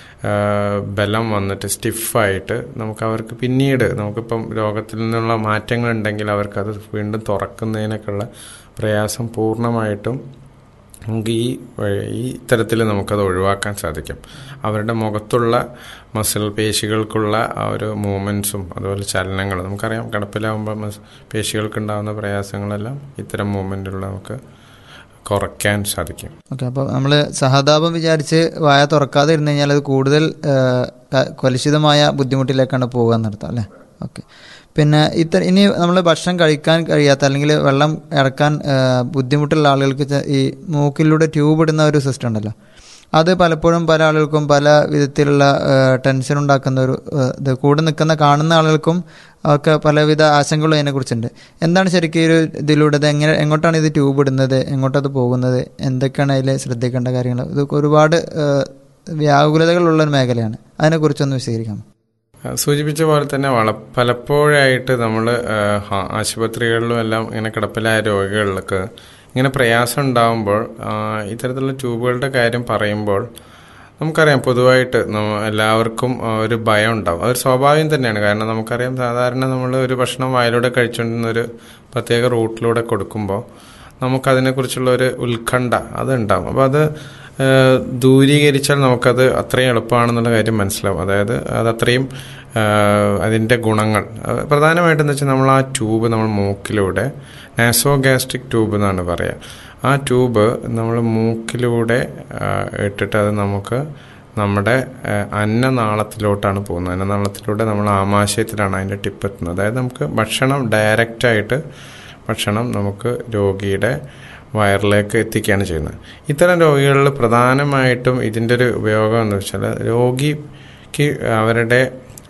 ആഹ് ബലം വന്നിട്ട് സ്റ്റിഫായിട്ട് നമുക്ക് അവർക്ക് പിന്നീട് നമുക്കിപ്പം രോഗത്തിൽ നിന്നുള്ള മാറ്റങ്ങൾ ഉണ്ടെങ്കിൽ അവർക്കത് വീണ്ടും തുറക്കുന്നതിനൊക്കെയുള്ള പ്രയാസം പൂർണ്ണമായിട്ടും നമുക്ക് ഈ വഴി- ഈ തരത്തിൽ നമുക്കത് ഒഴിവാക്കാൻ സാധിക്കും അവരുടെ മുഖത്തുള്ള മസിൽ പേശികൾക്കുള്ള ആ ഒരു മൂവ്മെൻറ്റ്സും അതുപോലെ ചലനങ്ങൾ നമുക്കറിയാം കിടപ്പിലാവുമ്പോൾ മസ് പേശികൾക്കുണ്ടാകുന്ന പ്രയാസങ്ങളെല്ലാം ഇത്തരം മൂവ്മെൻറ്റുള്ള നമുക്ക് കുറയ്ക്കാൻ സാധിക്കും ഓക്കെ അപ്പോൾ നമ്മൾ സഹതാപം വിചാരിച്ച് വായ തുറക്കാതെ ഇരുന്ന് കഴിഞ്ഞാൽ അത് കൂടുതൽ ആ, ക- കലുഷിതമായ ബുദ്ധിമുട്ടിലേക്കാണ് പോകുക എന്നർത്ഥം അല്ലേ ഓക്കെ പിന്നെ ഇത്ര ഇനി നമ്മൾ ഭക്ഷണം കഴിക്കാൻ കഴിയാത്ത അല്ലെങ്കിൽ വെള്ളം ഇറക്കാൻ ആ, ബുദ്ധിമുട്ടുള്ള ആളുകൾക്ക് ചെ- ഈ മൂക്കിലൂടെ ട്യൂബ് ഇടുന്ന ഒരു സിസ്റ്റം ഉണ്ടല്ലോ അത് പലപ്പോഴും പല ആളുകൾക്കും പല വിധത്തിലുള്ള ടെൻഷൻ ഉണ്ടാക്കുന്ന ഒരു ആ, ഇത് കൂടെ നിൽക്കുന്ന കാണുന്ന ആളുകൾക്കും ഒക്കെ പലവിധ ആശങ്കകളും അതിനെക്കുറിച്ചുണ്ട് എന്താണ് ശരിക്കും ഈ ഒരു ഇതിലൂടെ ഇത് എങ്ങനെ എങ്ങോട്ടാണ് ഇത് ട്യൂബ് ഇടുന്നത് എങ്ങോട്ടത് പോകുന്നത് എന്തൊക്കെയാണ് അതിൽ ശ്രദ്ധിക്കേണ്ട കാര്യങ്ങൾ ഇത് ഒരുപാട് ആ, വ്യാകുലതകളുള്ള ഒരു മേഖലയാണ് അതിനെക്കുറിച്ചൊന്ന് വിശദീകരിക്കാം ആ, സൂചിപ്പിച്ച പോലെ തന്നെ വള പലപ്പോഴായിട്ട് നമ്മൾ ആശുപത്രികളിലും എല്ലാം ഇങ്ങനെ കിടപ്പിലായ രോഗികൾക്ക് ഇങ്ങനെ പ്രയാസം ഉണ്ടാകുമ്പോൾ ആ, ഇത്തരത്തിലുള്ള ട്യൂബുകളുടെ കാര്യം പറയുമ്പോൾ നമുക്കറിയാം പൊതുവായിട്ട് നമ്മ- എല്ലാവർക്കും ആ, ഒരു ഭയം ഉണ്ടാവും അതൊരു സ്വാഭാവികം തന്നെയാണ് കാരണം നമുക്കറിയാം സാധാരണ നമ്മൾ ഒരു ഭക്ഷണം വായിലൂടെ കഴിച്ചുകൊണ്ടിരുന്ന ഒരു പ്രത്യേക റൂട്ടിലൂടെ കൊടുക്കുമ്പോൾ നമുക്കതിനെക്കുറിച്ചുള്ള ഒരു ഉത്കണ്ഠ അതുണ്ടാവും അപ്പോൾ അത് ഏഹ്, ദൂരീകരിച്ചാൽ നമുക്കത് അത്രയും എളുപ്പമാണെന്നുള്ള കാര്യം മനസ്സിലാവും അതായത് അത് അത്രയും ഏഹ്, അതിൻ്റെ ഗുണങ്ങൾ അത് പ്രധാനമായിട്ടും എന്ന് വെച്ചാൽ നമ്മൾ ആ ട്യൂബ് നമ്മൾ മൂക്കിലൂടെ നാസോ ഗ്യാസ്ട്രിക് ട്യൂബ് എന്നാണ് പറയുക ആ ട്യൂബ് നമ്മൾ മൂക്കിലൂടെ ആഹ്, ഇട്ടിട്ട് അത് നമുക്ക് നമ്മുടെ ഏഹ്, അന്നനാളത്തിലോട്ടാണ് പോകുന്നത് അന്നനാളത്തിലൂടെ നമ്മൾ ആമാശയത്തിലാണ് അതിൻ്റെ ടിപ്പ് എത്തുന്നത് അതായത് നമുക്ക് ഭക്ഷണം ഡയറക്റ്റായിട്ട് ഭക്ഷണം നമുക്ക് രോഗിയുടെ വയറിലേക്ക് എത്തിക്കുകയാണ് ചെയ്യുന്നത് ഇത്തരം രോഗികളിൽ പ്രധാനമായിട്ടും ഇതിൻ്റെ ഒരു ഉപയോഗം എന്ന് വെച്ചാൽ രോഗിക്ക് അവരുടെ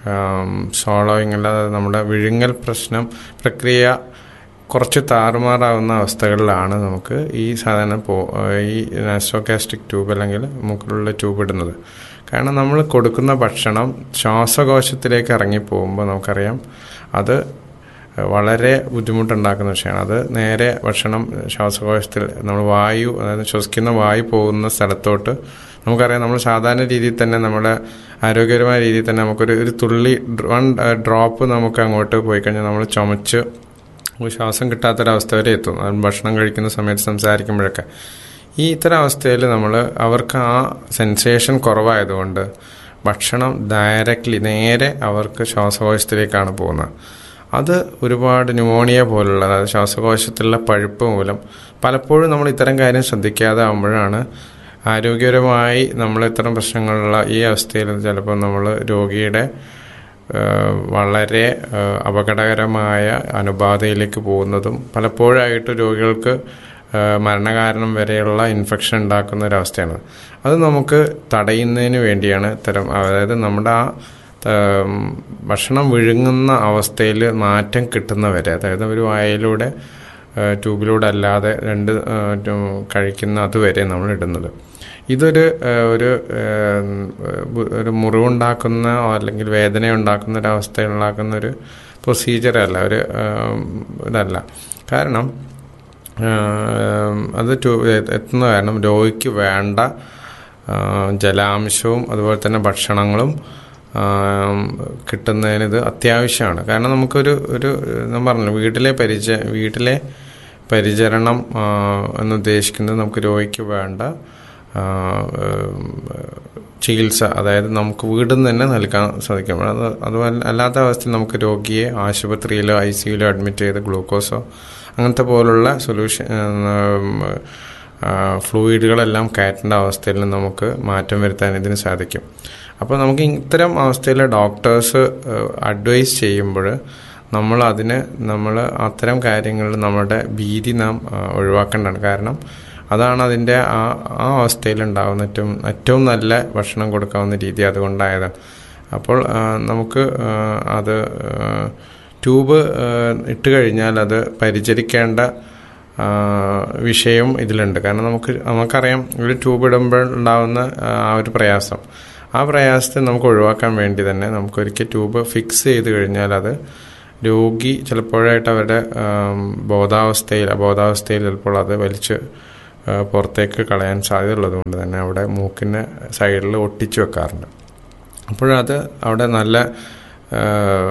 സോളോയിങ് അല്ലാതെ നമ്മുടെ വിഴുങ്ങൽ പ്രശ്നം പ്രക്രിയ കുറച്ച് താറുമാറാവുന്ന അവസ്ഥകളിലാണ് നമുക്ക് ഈ സാധനം പോ ഈ നാസ്ട്രോകാസ്റ്റിക് ട്യൂബ് അല്ലെങ്കിൽ മൂക്കിലുള്ള ട്യൂബ് ഇടുന്നത് കാരണം നമ്മൾ കൊടുക്കുന്ന ഭക്ഷണം ശ്വാസകോശത്തിലേക്ക് ഇറങ്ങി പോകുമ്പോൾ നമുക്കറിയാം അത് വളരെ ബുദ്ധിമുട്ടുണ്ടാക്കുന്ന വിഷയമാണ് അത് നേരെ ഭക്ഷണം ശ്വാസകോശത്തിൽ നമ്മൾ വായു അതായത് ശ്വസിക്കുന്ന വായു പോകുന്ന സ്ഥലത്തോട്ട് നമുക്കറിയാം നമ്മൾ സാധാരണ രീതിയിൽ തന്നെ നമ്മുടെ ആരോഗ്യപരമായ രീതിയിൽ തന്നെ നമുക്കൊരു ഒരു തുള്ളി വൺ ഡ്രോപ്പ് നമുക്ക് അങ്ങോട്ട് പോയി കഴിഞ്ഞാൽ നമ്മൾ ചുമച്ച് ശ്വാസം കിട്ടാത്തൊരവസ്ഥ വരെ എത്തും അത് ഭക്ഷണം കഴിക്കുന്ന സമയത്ത് സംസാരിക്കുമ്പോഴൊക്കെ ഈ ഇത്തരം അവസ്ഥയിൽ നമ്മൾ അവർക്ക് ആ സെൻസേഷൻ കുറവായതുകൊണ്ട് ഭക്ഷണം ഡയറക്റ്റ്ലി നേരെ അവർക്ക് ശ്വാസകോശത്തിലേക്കാണ് പോകുന്നത് അത് ഒരുപാട് ന്യൂമോണിയ പോലുള്ള അതായത് ശ്വാസകോശത്തിലുള്ള പഴുപ്പ് മൂലം പലപ്പോഴും നമ്മൾ ഇത്തരം കാര്യം ശ്രദ്ധിക്കാതെ ആകുമ്പോഴാണ് ആരോഗ്യപരമായി നമ്മൾ ഇത്തരം പ്രശ്നങ്ങളുള്ള ഈ അവസ്ഥയിൽ ചിലപ്പോൾ നമ്മൾ രോഗിയുടെ ഏഹ് വളരെ ഏഹ് അപകടകരമായ അനുബാധയിലേക്ക് പോകുന്നതും പലപ്പോഴായിട്ട് രോഗികൾക്ക് ഏഹ് മരണകാരണം വരെയുള്ള ഇൻഫെക്ഷൻ ഉണ്ടാക്കുന്ന ഒരവസ്ഥയാണ് അത് നമുക്ക് തടയുന്നതിന് വേണ്ടിയാണ് ഇത്തരം അതായത് നമ്മുടെ ആ ഏം, ഭക്ഷണം വിഴുങ്ങുന്ന അവസ്ഥയിൽ മാറ്റം കിട്ടുന്നവരെ അതായത് ഒരു വായയിലൂടെ ഏഹ് ട്യൂബിലൂടെ അല്ലാതെ രണ്ട് ഏഹ് ടു- കഴിക്കുന്ന അതുവരെ നമ്മൾ ഇടുന്നത് ഇതൊരു ഏഹ് ഒരു ഏഹ് ബു- ഒരു മുറിവുണ്ടാക്കുന്ന അല്ലെങ്കിൽ വേദന ഉണ്ടാക്കുന്ന ഒരു അവസ്ഥ ഉണ്ടാക്കുന്ന ഒരു പ്രൊസീജിയർ അല്ല ഒരു ഏഹ് ഇതല്ല കാരണം ഏഹ് അത് ട്യൂ- എത്തുന്ന കാരണം രോഗിക്ക് വേണ്ട ഏഹ് ജലാംശവും അതുപോലെ തന്നെ ഭക്ഷണങ്ങളും ആം, കിട്ടുന്നതിന് ഇത് അത്യാവശ്യമാണ് കാരണം നമുക്കൊരു ഒരു ഞാൻ പറഞ്ഞു വീട്ടിലെ പരിച വീട്ടിലെ പരിചരണം ആ, എന്നുദ്ദേശിക്കുന്നത് നമുക്ക് രോഗിക്ക് വേണ്ട ആ, ഉം, ചികിത്സ അതായത് നമുക്ക് വീട്ടിൽ നിന്ന് തന്നെ നൽകാൻ സാധിക്കും അത് അതുപോലെ അല്ലാത്ത അവസ്ഥയിൽ നമുക്ക് രോഗിയെ ആശുപത്രിയിലോ ഐ സിയിലോ അഡ്മിറ്റ് ചെയ്ത് ഗ്ലൂക്കോസോ അങ്ങനത്തെ പോലുള്ള സൊല്യൂഷൻ ഫ്ലൂയിഡുകളെല്ലാം കയറ്റേണ്ട അവസ്ഥയിൽ നിന്ന് നമുക്ക് മാറ്റം വരുത്താൻ ഇതിന് സാധിക്കും അപ്പോൾ നമുക്ക് ഇത്തരം അവസ്ഥയിൽ ഡോക്ടേഴ്സ് അഡ്വൈസ് ചെയ്യുമ്പോൾ നമ്മൾ അതിന് നമ്മൾ അത്തരം കാര്യങ്ങളിൽ നമ്മുടെ ഭീതി നാം ആ, ഒഴിവാക്കേണ്ടതാണ് കാരണം അതാണ് അതിൻ്റെ ആ ആ അവസ്ഥയിൽ ഉണ്ടാകുന്ന ഏറ്റവും ഏറ്റവും നല്ല ഭക്ഷണം കൊടുക്കാവുന്ന രീതി അതുകൊണ്ടായതാണ് അപ്പോൾ ആ, നമുക്ക് ആ, അത് ആ, ട്യൂബ് ആ, ഇട്ട് കഴിഞ്ഞാൽ അത് പരിചരിക്കേണ്ട ആ, വിഷയം ഇതിലുണ്ട് കാരണം നമുക്ക് നമുക്കറിയാം ഒരു ട്യൂബ് ഇടുമ്പോൾ ഉണ്ടാകുന്ന ആ ആ ഒരു പ്രയാസം ആ പ്രയാസത്തെ നമുക്ക് ഒഴിവാക്കാൻ വേണ്ടി തന്നെ നമുക്കൊരിക്കൽ ട്യൂബ് ഫിക്സ് ചെയ്ത് കഴിഞ്ഞാൽ അത് രോഗി ചിലപ്പോഴായിട്ട് അവരുടെ ആം, ബോധാവസ്ഥയിൽ അബോധാവസ്ഥയിൽ ചിലപ്പോൾ അത് വലിച്ച് ആ, പുറത്തേക്ക് കളയാൻ സാധ്യതയുള്ളത് കൊണ്ട് തന്നെ അവിടെ മൂക്കിന് സൈഡിൽ ഒട്ടിച്ചു വെക്കാറുണ്ട് അപ്പോഴത് അവിടെ നല്ല ആ,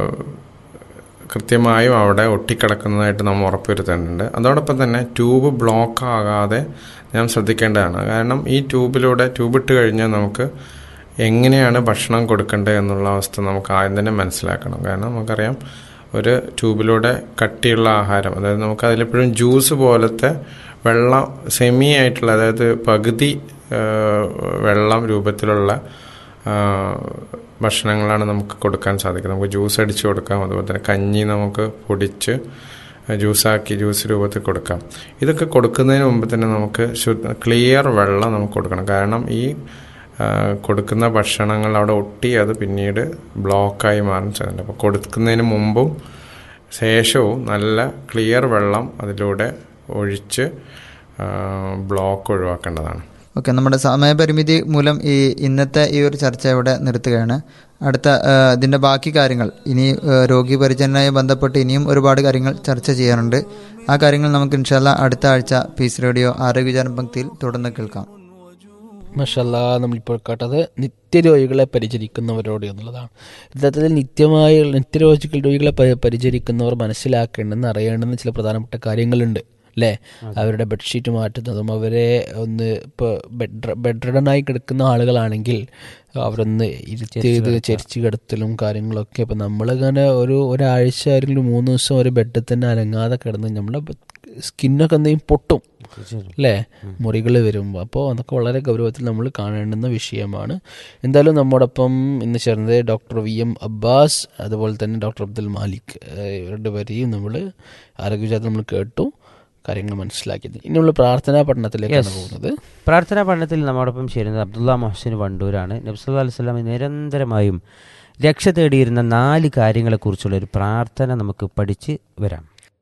കൃത്യമായും അവിടെ ഒട്ടിക്കിടക്കുന്നതായിട്ട് നമ്മൾ ഉറപ്പുവരുത്തേണ്ടതുണ്ട് അതോടൊപ്പം തന്നെ ട്യൂബ് ബ്ലോക്ക് ആകാതെ ഞാൻ ശ്രദ്ധിക്കേണ്ടതാണ് കാരണം ഈ ട്യൂബിലൂടെ ട്യൂബ് ഇട്ട് കഴിഞ്ഞാൽ നമുക്ക് എങ്ങനെയാണ് ഭക്ഷണം കൊടുക്കേണ്ടത് എന്നുള്ള അവസ്ഥ നമുക്ക് ആദ്യം തന്നെ മനസ്സിലാക്കണം കാരണം നമുക്കറിയാം ഒരു ട്യൂബിലൂടെ കട്ടിയുള്ള ആഹാരം അതായത് നമുക്ക് അതിലെപ്പോഴും ജ്യൂസ് പോലത്തെ വെള്ളം സെമി ആയിട്ടുള്ള അതായത് പകുതി ആ, വെള്ളം രൂപത്തിലുള്ള ആ, ഭക്ഷണങ്ങളാണ് നമുക്ക് കൊടുക്കാൻ സാധിക്കുന്നത് നമുക്ക് ജ്യൂസ് അടിച്ച് കൊടുക്കാം അതുപോലെ തന്നെ കഞ്ഞി നമുക്ക് പൊടിച്ച് ജ്യൂസാക്കി ജ്യൂസ് രൂപത്തിൽ കൊടുക്കാം ഇതൊക്കെ കൊടുക്കുന്നതിന് മുമ്പ് തന്നെ നമുക്ക് ശുദ്ധ ക്ലിയർ വെള്ളം നമുക്ക് കൊടുക്കണം കാരണം ഈ ആ, കൊടുക്കുന്ന ഭക്ഷണങ്ങൾ അവിടെ ഒട്ടി അത് പിന്നീട് ബ്ലോക്കായി മാറാൻ സാധ്യത അപ്പോൾ കൊടുക്കുന്നതിന് മുമ്പും ശേഷവും നല്ല ക്ലിയർ വെള്ളം അതിലൂടെ ഒഴിച്ച് ആ, ബ്ലോക്ക് ഒഴിവാക്കേണ്ടതാണ് ഓക്കെ നമ്മുടെ സമയപരിമിതി മൂലം ഈ ഇന്നത്തെ ഈ ഒരു ചർച്ച ഇവിടെ നിർത്തുകയാണ് അടുത്ത ആ, ഇതിന്റെ ബാക്കി കാര്യങ്ങൾ ഇനി ആ, രോഗി പരിചരണവുമായി ബന്ധപ്പെട്ട് ഇനിയും ഒരുപാട് കാര്യങ്ങൾ ചർച്ച ചെയ്യാനുണ്ട് ആ കാര്യങ്ങൾ നമുക്ക് ഇൻഷാല്ല അടുത്ത ആഴ്ച പീസ് റേഡിയോ ആരോഗ്യചാരം പങ്ക്തിയിൽ തുടർന്ന് കേൾക്കാം മഷല്ല നമ്മളിപ്പോൾ കേട്ടത് നിത്യരോഗികളെ പരിചരിക്കുന്നവരോട് എന്നുള്ളതാണ് യഥാർത്ഥത്തിൽ നിത്യമായ നിത്യരോഗികൾ രോഗികളെ പ- പരിചരിക്കുന്നവർ മനസ്സിലാക്കേണ്ടെന്ന് അറിയേണ്ടുന്ന ചില പ്രധാനപ്പെട്ട കാര്യങ്ങളുണ്ട് അല്ലേ അവരുടെ ബെഡ്ഷീറ്റ് മാറ്റുന്നതും അവരെ ഒന്ന് ഇപ്പോൾ ബെഡ് ബെഡ്രിഡനായി കിടക്കുന്ന ആളുകളാണെങ്കിൽ അവരൊന്ന് ഇരുത്തി ചെയ്ത് ചരിച്ച് കിടത്തലും കാര്യങ്ങളൊക്കെ ഇപ്പം നമ്മളിങ്ങനെ ഒരു ഒരാഴ്ച അല്ലെങ്കിൽ മൂന്ന് ദിവസം ഒരു ബെഡിൽ തന്നെ അനങ്ങാതെ കിടന്ന് നമ്മളെ സ്കിന്നൊക്കെ എന്തെങ്കിലും പൊട്ടും അല്ലേ മുറികൾ വരും അപ്പോൾ അതൊക്കെ വളരെ ഗൗരവത്തിൽ നമ്മൾ കാണേണ്ടുന്ന വിഷയമാണ് എന്തായാലും നമ്മോടൊപ്പം ഇന്ന് ചേർന്നത് ഡോക്ടർ വി എം അബ്ബാസ് അതുപോലെ തന്നെ ഡോക്ടർ അബ്ദുൽ മാലിക് ഏഹ് ഇവരുടെ വരെയും നമ്മൾ ആരോഗ്യജാത നമ്മൾ കേട്ടു കാര്യങ്ങൾ മനസ്സിലാക്കിയത് ഇനി നമ്മൾ പ്രാർത്ഥനാ പഠനത്തിലേക്കാണ് Yes. പോകുന്നത് പ്രാർത്ഥനാ പഠനത്തിൽ നമ്മോടൊപ്പം ചേരുന്നത് അബ്ദുള്ള മൊഹസിൻ വണ്ടൂരാണ് നബ്സുല്ലാ അലുസ്ലാം നിരന്തരമായും രക്ഷ തേടിയിരുന്ന നാല് കാര്യങ്ങളെക്കുറിച്ചുള്ള ഒരു പ്രാർത്ഥന നമുക്ക് പഠിച്ച് വരാം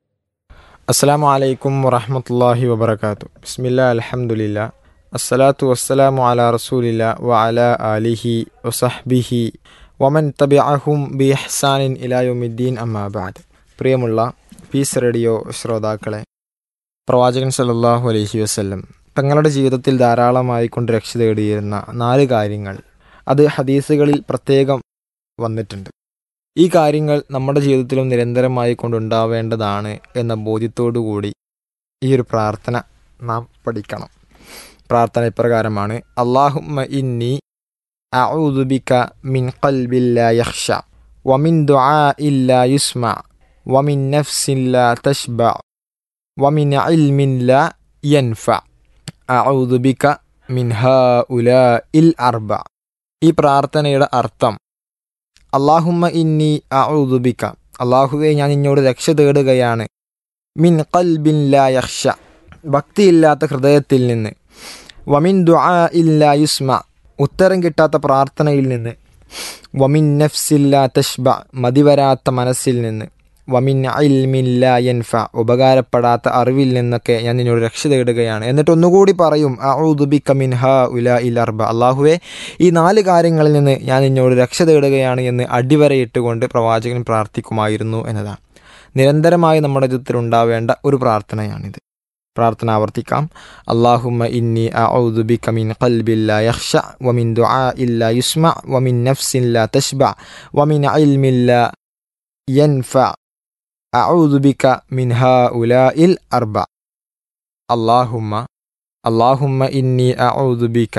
അസ്സലാമു അലൈക്കും വറഹമത്തല്ലാഹി വബർക്കാത്തു ബിസ്മില്ലാ അൽഹംദുലില്ല അസ്സലാത്തു വസ്സലാമു അലാ റസൂലില്ല വ അല ആലിഹി വസഹ്ബിഹി വമൻ തബിഅഹും ബി ഇഹ്സാനിൻ ഇലായുമിദ്ദീൻ അമ്മാബാദ് പ്രിയമുള്ള പീസ് റേഡിയോ ശ്രോതാക്കളെ പ്രവാചകൻ സല്ലല്ലാഹു അലൈഹി വസല്ലം തങ്ങളുടെ ജീവിതത്തിൽ ധാരാളമായി കൊണ്ട് രക്ഷ തേടിയിരുന്ന നാല് കാര്യങ്ങൾ അത് ഹദീസുകളിൽ പ്രത്യേകം വന്നിട്ടുണ്ട് ഈ കാര്യങ്ങൾ നമ്മുടെ ജീവിതത്തിലും നിരന്തരമായി കൊണ്ടുണ്ടാവേണ്ടതാണ് എന്ന ബോധ്യത്തോടു കൂടി ഈ ഒരു പ്രാർത്ഥന നാം പഠിക്കണം പ്രാർത്ഥന ഇപ്രകാരമാണ് അള്ളാഹുമ്മ ഇന്നി അഊദുബിക മിൻ ഖൽബില്ല യഖ്ഷ വമിൻ ദുആഇൻ ലാ യുസ്മع വമിൻ നഫ്സിൻ ലാ തഷ്ബع വമിൻ ഇൽമിൻ ലാ യൻഫع അഊദുബിക മിൻ ഹാഉലാഇൽ അർബ ഈ പ്രാർത്ഥനയുടെ അർത്ഥം അള്ളാഹുമ്മ ഇന്നി അഊദുബിക അള്ളാഹുവെ ഞാൻ നിന്നോട് രക്ഷ തേടുകയാണ് മിൻ ഖൽബിൻ ലാ യഖ്ഷ ഭക്തിയില്ലാത്ത ഹൃദയത്തിൽ നിന്ന് വമിൻ ദുആ ഇല്ലാ യുസ്മ ഉത്തരം കിട്ടാത്ത പ്രാർത്ഥനയിൽ നിന്ന് വമിൻ നഫ്സില്ലാ തഷ്ബ മതിവരാത്ത മനസ്സിൽ നിന്ന് വമിൻ ഇൽമില്ല യൻഫ ഉപകാരപ്പെടാത്ത അറിവിൽ നിന്നൊക്കെ ഞാൻ നിന്നോട് രക്ഷ തേടുകയാണ് എന്നിട്ട് ഒന്നുകൂടി പറയും അഊദുബിക മിൻ ഹാ ഉല ഇൽ അർബ അള്ളാഹുവെ ഈ നാല് കാര്യങ്ങളിൽ നിന്ന് ഞാൻ നിന്നോട് രക്ഷ തേടുകയാണ് എന്ന് അടിവരയിട്ടുകൊണ്ട് പ്രവാചകൻ പ്രാർത്ഥിക്കുമായിരുന്നു എന്നതാണ് നിരന്തരമായി നമ്മുടെ ജീവിതത്തിൽ ഉണ്ടാവേണ്ട ഒരു പ്രാർത്ഥനയാണിത് പ്രാർത്ഥന ആവർത്തിക്കാം അള്ളാഹുമ്മ ഇന്നി അഊദുബിക മിൻ ഖൽബിൻ ലാ യഖ്ഷ വമിൻ ദുആഇൻ ലാ യുസ്മع വമിൻ നഫ്സിൻ ലാ തഷ്ബع വമിൻ ഇൽമിൻ ലാ ينفع أعوذ بك من هؤلاء الأربع اللهم اللهم إني أعوذ بك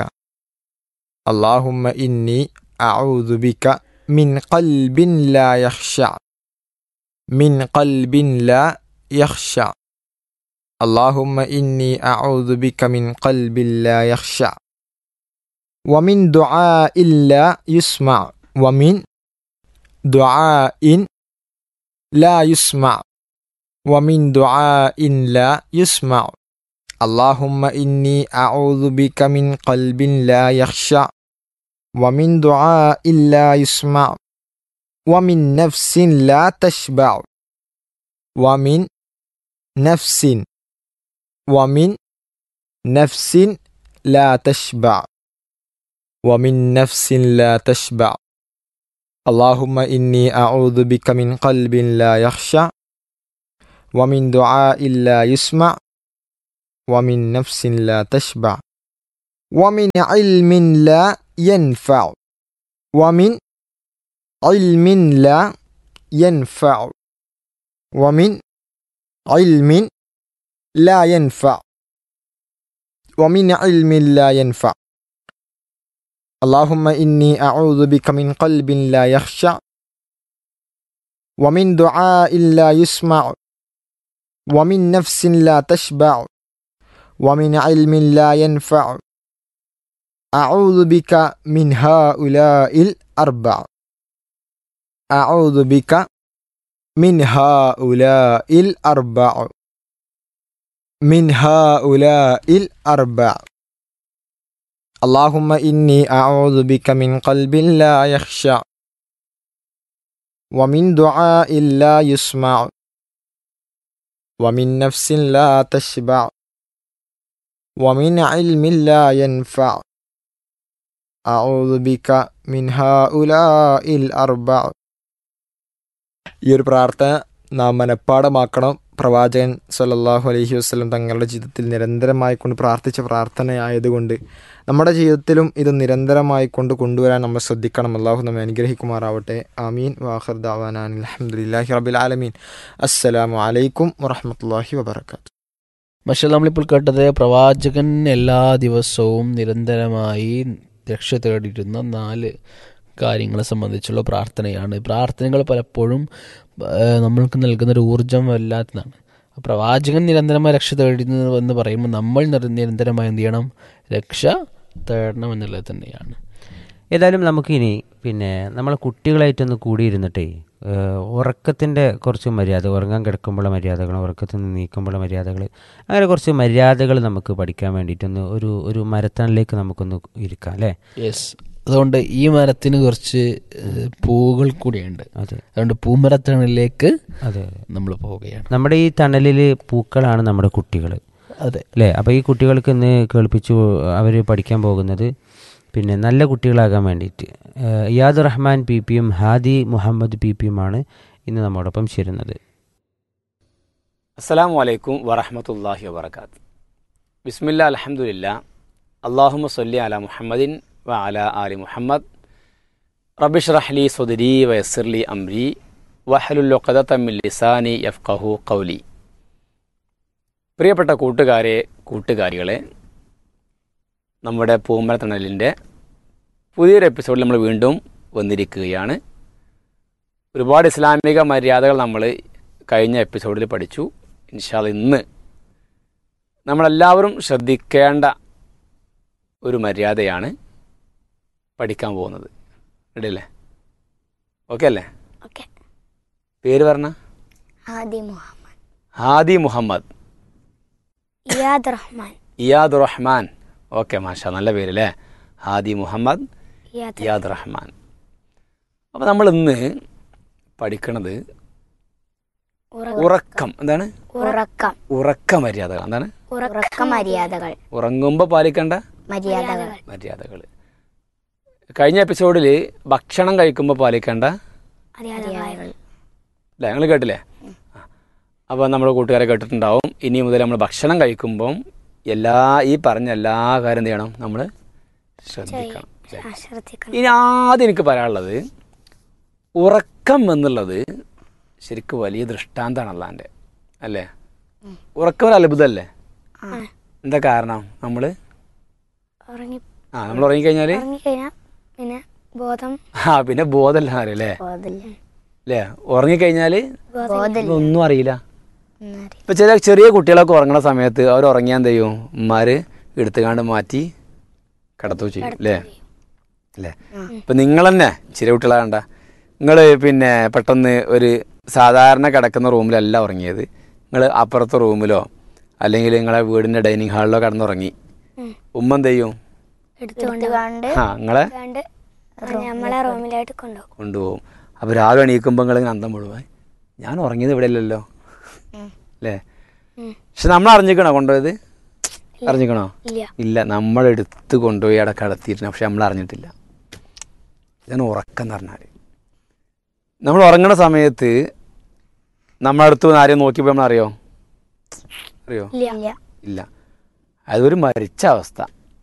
اللهم إني أعوذ بك من قلب لا يخشع من قلب لا يخشع اللهم إني أعوذ بك من قلب لا يخشع ومن دعاء لا يسمع ومن دعاء لا يسمع ومن دعاء لا يسمع اللهم إني أعوذ بك من قلب لا يخشع ومن دعاء لا يسمع ومن نفس لا تشبع ومن نفس ومن نفس لا تشبع ومن نفس لا تشبع اللهم إني أعوذ بك من قلب لا يخشع ومن دعاء لا يسمع ومن نفس لا تشبع ومن علم لا ينفع ومن علم لا ينفع ومن علم لا ينفع ومن علم لا ينفع اللهم إني أعوذ بك من قلب لا يخشع ومن دعاء لا يسمع ومن نفس لا تشبع ومن علم لا ينفع أعوذ بك من هؤلاء الأربع أعوذ بك من هؤلاء الأربع من هؤلاء الأربع اللهم إني أعوذ بك من قلب لا يخشع ومن دعاء لا يسمع ومن نفس لا تشبع ومن علم لا ينفع أعوذ بك من هؤلاء الأربع ഈ ഒരു പ്രാർത്ഥന നാം മനഃപ്പാടമാക്കണം പ്രവാചകൻ സല്ലല്ലാഹു അലൈഹി വസ്ലം തങ്ങളുടെ ജീവിതത്തിൽ നിരന്തരമായി കൊണ്ട് പ്രാർത്ഥിച്ച പ്രാർത്ഥനയായതുകൊണ്ട് നമ്മുടെ ജീവിതത്തിലും ഇത് നിരന്തരമായി കൊണ്ട് കൊണ്ടുവരാൻ നമ്മൾ ശ്രദ്ധിക്കണം അള്ളാഹു നമ്മെ അനുഗ്രഹിക്കുമാറാവട്ടെ ആമീൻ വാഹർ ദാവാനാൻ അലഹമുല്ലാഹി റബിൽ ആലമീൻ അസ്സലാമു അലൈക്കും വറഹമത്തല്ലാഹി വബർക്കാത്തു പക്ഷേ നമ്മളിപ്പോൾ കേട്ടത് പ്രവാചകൻ എല്ലാ ദിവസവും നിരന്തരമായി രക്ഷ തേടിയിരുന്ന നാല് കാര്യങ്ങളെ സംബന്ധിച്ചുള്ള പ്രാർത്ഥനയാണ് പ്രാർത്ഥനകൾ പലപ്പോഴും ആ, നമ്മൾക്ക് നൽകുന്ന ഒരു ഊർജം വല്ലാത്തതാണ് പ്രവാചകൻ നിരന്തരമായി രക്ഷ തേടുന്നു എന്ന് പറയുമ്പോൾ നമ്മൾ നിര- നിരന്തരമായി എന്ത് ചെയ്യണം രക്ഷ തേടണം എന്നുള്ളത് തന്നെയാണ് ഏതായാലും നമുക്കിനി പിന്നെ നമ്മളെ കുട്ടികളായിട്ടൊന്ന് കൂടിയിരുന്നിട്ടേ ഏഹ്, ഉറക്കത്തിൻ്റെ കുറച്ച് മര്യാദ ഉറങ്ങാൻ കിടക്കുമ്പോഴുള്ള മര്യാദകൾ ഉറക്കത്തിൽ നിന്ന് നീക്കുമ്പോഴുള്ള മര്യാദകൾ അങ്ങനെ കുറച്ച് മര്യാദകൾ നമുക്ക് പഠിക്കാൻ വേണ്ടിയിട്ടൊന്ന് ഒരു ഒരു മരത്തണിലേക്ക് നമുക്കൊന്ന് ഇരിക്കാം അല്ലേ യെസ് അതുകൊണ്ട് ഈ മരത്തിന് കുറച്ച് ഏഹ്, പൂവുകൾ കൂടിയുണ്ട് അതെ അതുകൊണ്ട് പൂമരത്തണിലേക്ക് അതെ നമ്മൾ പോവുകയാണ് നമ്മുടെ ഈ തണലിൽ പൂക്കളാണ് നമ്മുടെ കുട്ടികൾ അതെ അല്ലേ അപ്പോൾ ഈ കുട്ടികൾക്ക് ഇന്ന് കേൾപ്പിച്ചു അവർ പഠിക്കാൻ പോകുന്നത് പിന്നെ നല്ല കുട്ടികളാകാൻ വേണ്ടിയിട്ട് ഏഹ്, ഇയാദ് റഹ്മാൻ പി പിയും ഹാദി മുഹമ്മദ് പി പിയുമാണ് ഇന്ന് നമ്മോടൊപ്പം ചേരുന്നത് അസ്സലാമു അലൈക്കും വറഹമത്തല്ലാഹി വബർക്കാത്ത് ബിസ്മില്ല അലഹമുല്ല അള്ളാഹുമ സല്ലി അല മുഹമ്മദിൻ വ അല ആലി മുഹമ്മദ് റബിഷ് റഹ്ലി സുദരി വയസ്സിർലി അംരി വഹലുല്ലൊക്കതമ്മിൽ ലിസാനി യഫ്കഹു കൗലി പ്രിയപ്പെട്ട കൂട്ടുകാരെ കൂട്ടുകാരികളെ നമ്മുടെ പൂമരത്തണലിൻ്റെ പുതിയൊരു എപ്പിസോഡിൽ നമ്മൾ വീണ്ടും വന്നിരിക്കുകയാണ് ഒരുപാട് ഇസ്ലാമിക മര്യാദകൾ നമ്മൾ കഴിഞ്ഞ എപ്പിസോഡിൽ പഠിച്ചു ഇൻഷാല് ഇന്ന് നമ്മളെല്ലാവരും ശ്രദ്ധിക്കേണ്ട ഒരു മര്യാദയാണ് പഠിക്കാൻ പോകുന്നത് റെഡിയല്ലേ ഓക്കെ അല്ലേ ഓക്കെ പേര് പറഞ്ഞ ആദി മുഹമ്മദ് ഹാദി മുഹമ്മദ് ഇയാദ് റഹ്മാൻ ഇയാദ് റഹ്മാൻ ഓക്കെ മാഷ നല്ല പേര് അല്ലേ ഹാദി മുഹമ്മദ് ഇയാദ് ഇയാദ് റഹ്മാൻ അപ്പോൾ നമ്മൾ ഇന്ന് പഠിക്കണത് ഉറക്കം എന്താണ് ഉറക്കം ഉറക്ക മര്യാദകൾ എന്താണ് ഉറക്ക മര്യാദകൾ ഉറങ്ങുമ്പോൾ പാലിക്കേണ്ട മര്യാദകൾ മര്യാദകൾ കഴിഞ്ഞ എപ്പിസോഡിൽ ഭക്ഷണം കഴിക്കുമ്പോൾ പാലിക്കേണ്ട മര്യാദകൾ അല്ലേ നിങ്ങൾ കേട്ടില്ലേ അപ്പോൾ നമ്മൾ കൂട്ടുകാരെ കേട്ടിട്ടുണ്ടാവും ഇനി മുതൽ നമ്മൾ ഭക്ഷണം കഴിക്കുമ്പം എല്ലാ ഈ പറഞ്ഞ എല്ലാ കാര്യം എന്ത് ചെയ്യണം നമ്മൾ ശ്രദ്ധിക്കണം ല്ലേ? ശ്രദ്ധിക്കണം ഇനി ആദ്യം എനിക്ക് പറയാനുള്ളത് ഉറക്കം എന്നുള്ളത് ശരിക്കും വലിയ ദൃഷ്ടാന്താണ് അല്ലാൻ്റെ അല്ലേ ഉറക്കം ഒരു അത്ഭുതമല്ലേ എന്താ കാരണം നമ്മൾ ഉറങ്ങി ആ നമ്മൾ ഉറങ്ങിക്കഴിഞ്ഞാൽ ഉറങ്ങിക്കഴിഞ്ഞാൽ പിന്നെ ബോധം ആ പിന്നെ ബോധമല്ല അറിയില്ലേ ബോധമില്ല അല്ലേ ഉറങ്ങിക്കഴിഞ്ഞാൽ ബോധമില്ല ഒന്നും അറിയില്ല ഇപ്പൊ ചില ചെറിയ കുട്ടികളൊക്കെ ഉറങ്ങണ സമയത്ത് അവർ ഉറങ്ങിയാൽ എന്ത് ചെയ്യും ഉമ്മാര് എടുത്തുകാണ്ട് മാറ്റി കിടത്തു ചെയ്യും അല്ലേ അല്ലേ ഇപ്പൊ നിങ്ങൾ തന്നെ ചെറിയ കുട്ടികളെ കണ്ട നിങ്ങൾ പിന്നെ പെട്ടെന്ന് ഒരു സാധാരണ കിടക്കുന്ന റൂമിലല്ല ഉറങ്ങിയത് നിങ്ങൾ അപ്പുറത്തെ റൂമിലോ അല്ലെങ്കിൽ നിങ്ങളെ വീടിന്റെ ഡൈനിങ് ഹാളിലോ കിടന്നുറങ്ങി ഉമ്മ എന്ത് ചെയ്യും എടുത്തുകൊണ്ട് കണ്ട് ആ നിങ്ങളെ കണ്ട് നമ്മളെ റൂമിലായിട്ട് കൊണ്ടുപോകും കൊണ്ടുപോകും അപ്പോൾ രാവിലെ എണീക്കുമ്പോൾ നിങ്ങളിങ്ങനെ അന്തം മുഴുവൻ ഞാൻ ഉറങ്ങിയത് ഇവിടെ അല്ലല്ലോ അല്ലേ പക്ഷെ നമ്മൾ അറിഞ്ഞിക്കണോ കൊണ്ടുപോയത് അറിഞ്ഞിക്കണോ ഇല്ല ഇല്ല നമ്മൾ എടുത്ത് കൊണ്ടുപോയി അവിടെ കടത്തിയിരുന്നു പക്ഷെ നമ്മൾ അറിഞ്ഞിട്ടില്ല ഇതാണ് ഉറക്കം എന്ന് പറഞ്ഞാൽ നമ്മൾ ഉറങ്ങണ സമയത്ത് നമ്മളടുത്ത് വന്ന് ആരെയും നോക്കിയപ്പോൾ നമ്മൾ അറിയോ അറിയോ ഇല്ല ഇല്ല അതൊരു മരിച്ച അവസ്ഥ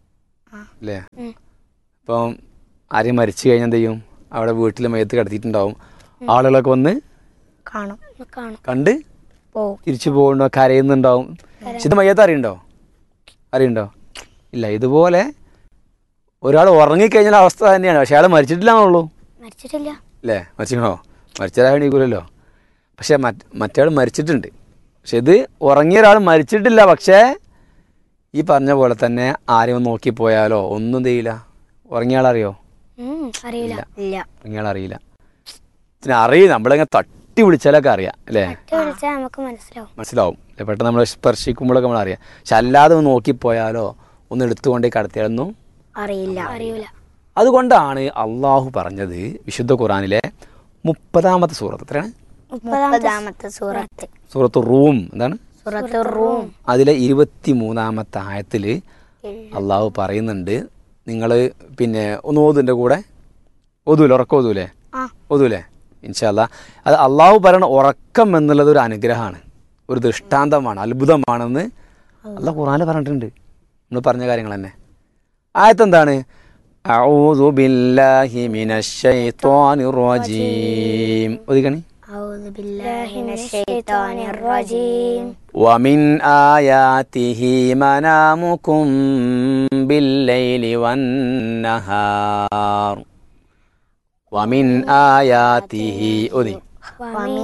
അല്ലേ ഇപ്പം ആരെയും മരിച്ചു കഴിഞ്ഞാൽ എന്ത് ചെയ്യും അവിടെ വീട്ടിൽ മയത്ത് കിടത്തിയിട്ടുണ്ടാവും ആളുകളൊക്കെ വന്ന് കാണും കാണും കണ്ട് പോവും തിരിച്ചു പോകുന്നുണ്ടോ കരയുന്നുണ്ടാവും പക്ഷെ ഇത് മയ്യത്ത് അറിയണ്ടോ അറിയണ്ടോ ഇല്ല ഇതുപോലെ ഒരാൾ ഉറങ്ങിക്കഴിഞ്ഞാൽ അവസ്ഥ തന്നെയാണ് പക്ഷെ അയാൾ മരിച്ചിട്ടില്ലാന്നുള്ളൂ മരിച്ചിട്ടില്ല അല്ലേ മരിച്ചിക്കണോ മരിച്ചാൽ എണീക്കൂലല്ലോ പക്ഷെ മറ്റ് മറ്റയാൾ മരിച്ചിട്ടുണ്ട് പക്ഷെ ഇത് ഉറങ്ങിയ ഒരാൾ മരിച്ചിട്ടില്ല പക്ഷേ ഈ പറഞ്ഞ പോലെ തന്നെ ആരെയും നോക്കിപ്പോയാലോ ഒന്നും ചെയ്യില്ല ഉറങ്ങിയ ആളറിയോ ഉം, അറിയില്ല ഇല്ല ഉറങ്ങിയ ആളറിയില്ല ഇതിന് അറിയും നമ്മളിങ്ങനെ തട്ടി വിളിച്ചാലൊക്കെ അറിയാം അല്ലേ വിളിച്ചാൽ നമുക്ക് മനസ്സിലാവും മനസ്സിലാവും അല്ലേ? പെട്ടെന്ന് നമ്മൾ സ്പർശിക്കുമ്പോഴൊക്കെ നമ്മൾ അറിയാം പക്ഷെ അല്ലാതെ ഒന്ന് നോക്കിപ്പോയാലോ ഒന്ന് എടുത്തുകൊണ്ടേ കടത്തിയാലൊന്നും അറിയില്ല അറിയില്ല അതുകൊണ്ടാണ് അള്ളാഹു പറഞ്ഞത് വിശുദ്ധ ഖുറാനിലെ മുപ്പതാമത്തെ സൂറത്ത് എത്രയാണ് മുപ്പതാമത്തെ സൂറത്ത് സൂറത്ത് റൂം എന്താണ് സൂറത്ത് റൂം അതിലെ ഇരുപത്തി മൂന്നാമത്തെ ആയത്തിൽ അള്ളാഹു പറയുന്നുണ്ട് നിങ്ങൾ പിന്നെ ഒന്ന് ഓതുൻ്റെ കൂടെ ഓതൂലേ ഉറക്കം ഓതൂലേ ആ. ഓതൂലേ ഇൻഷാല്ല അത് അള്ളാഹു പറയണ ഉറക്കം എന്നുള്ളത് ഒരു അനുഗ്രഹമാണ് ഒരു ദൃഷ്ടാന്തമാണ് അത്ഭുതമാണെന്ന് അള്ളാഹ് ഖുറാനിൽ പറഞ്ഞിട്ടുണ്ട് നമ്മൾ പറഞ്ഞ കാര്യങ്ങൾ തന്നെ ആയത്ത് എന്താണ് أعوذ بالله من الشيطان الرجيم ഒതുക്കണി أعوذ بالله من الشيطان الرجيم ومن آياته منامكم بالليل والنهار ومن آياته أذي ومن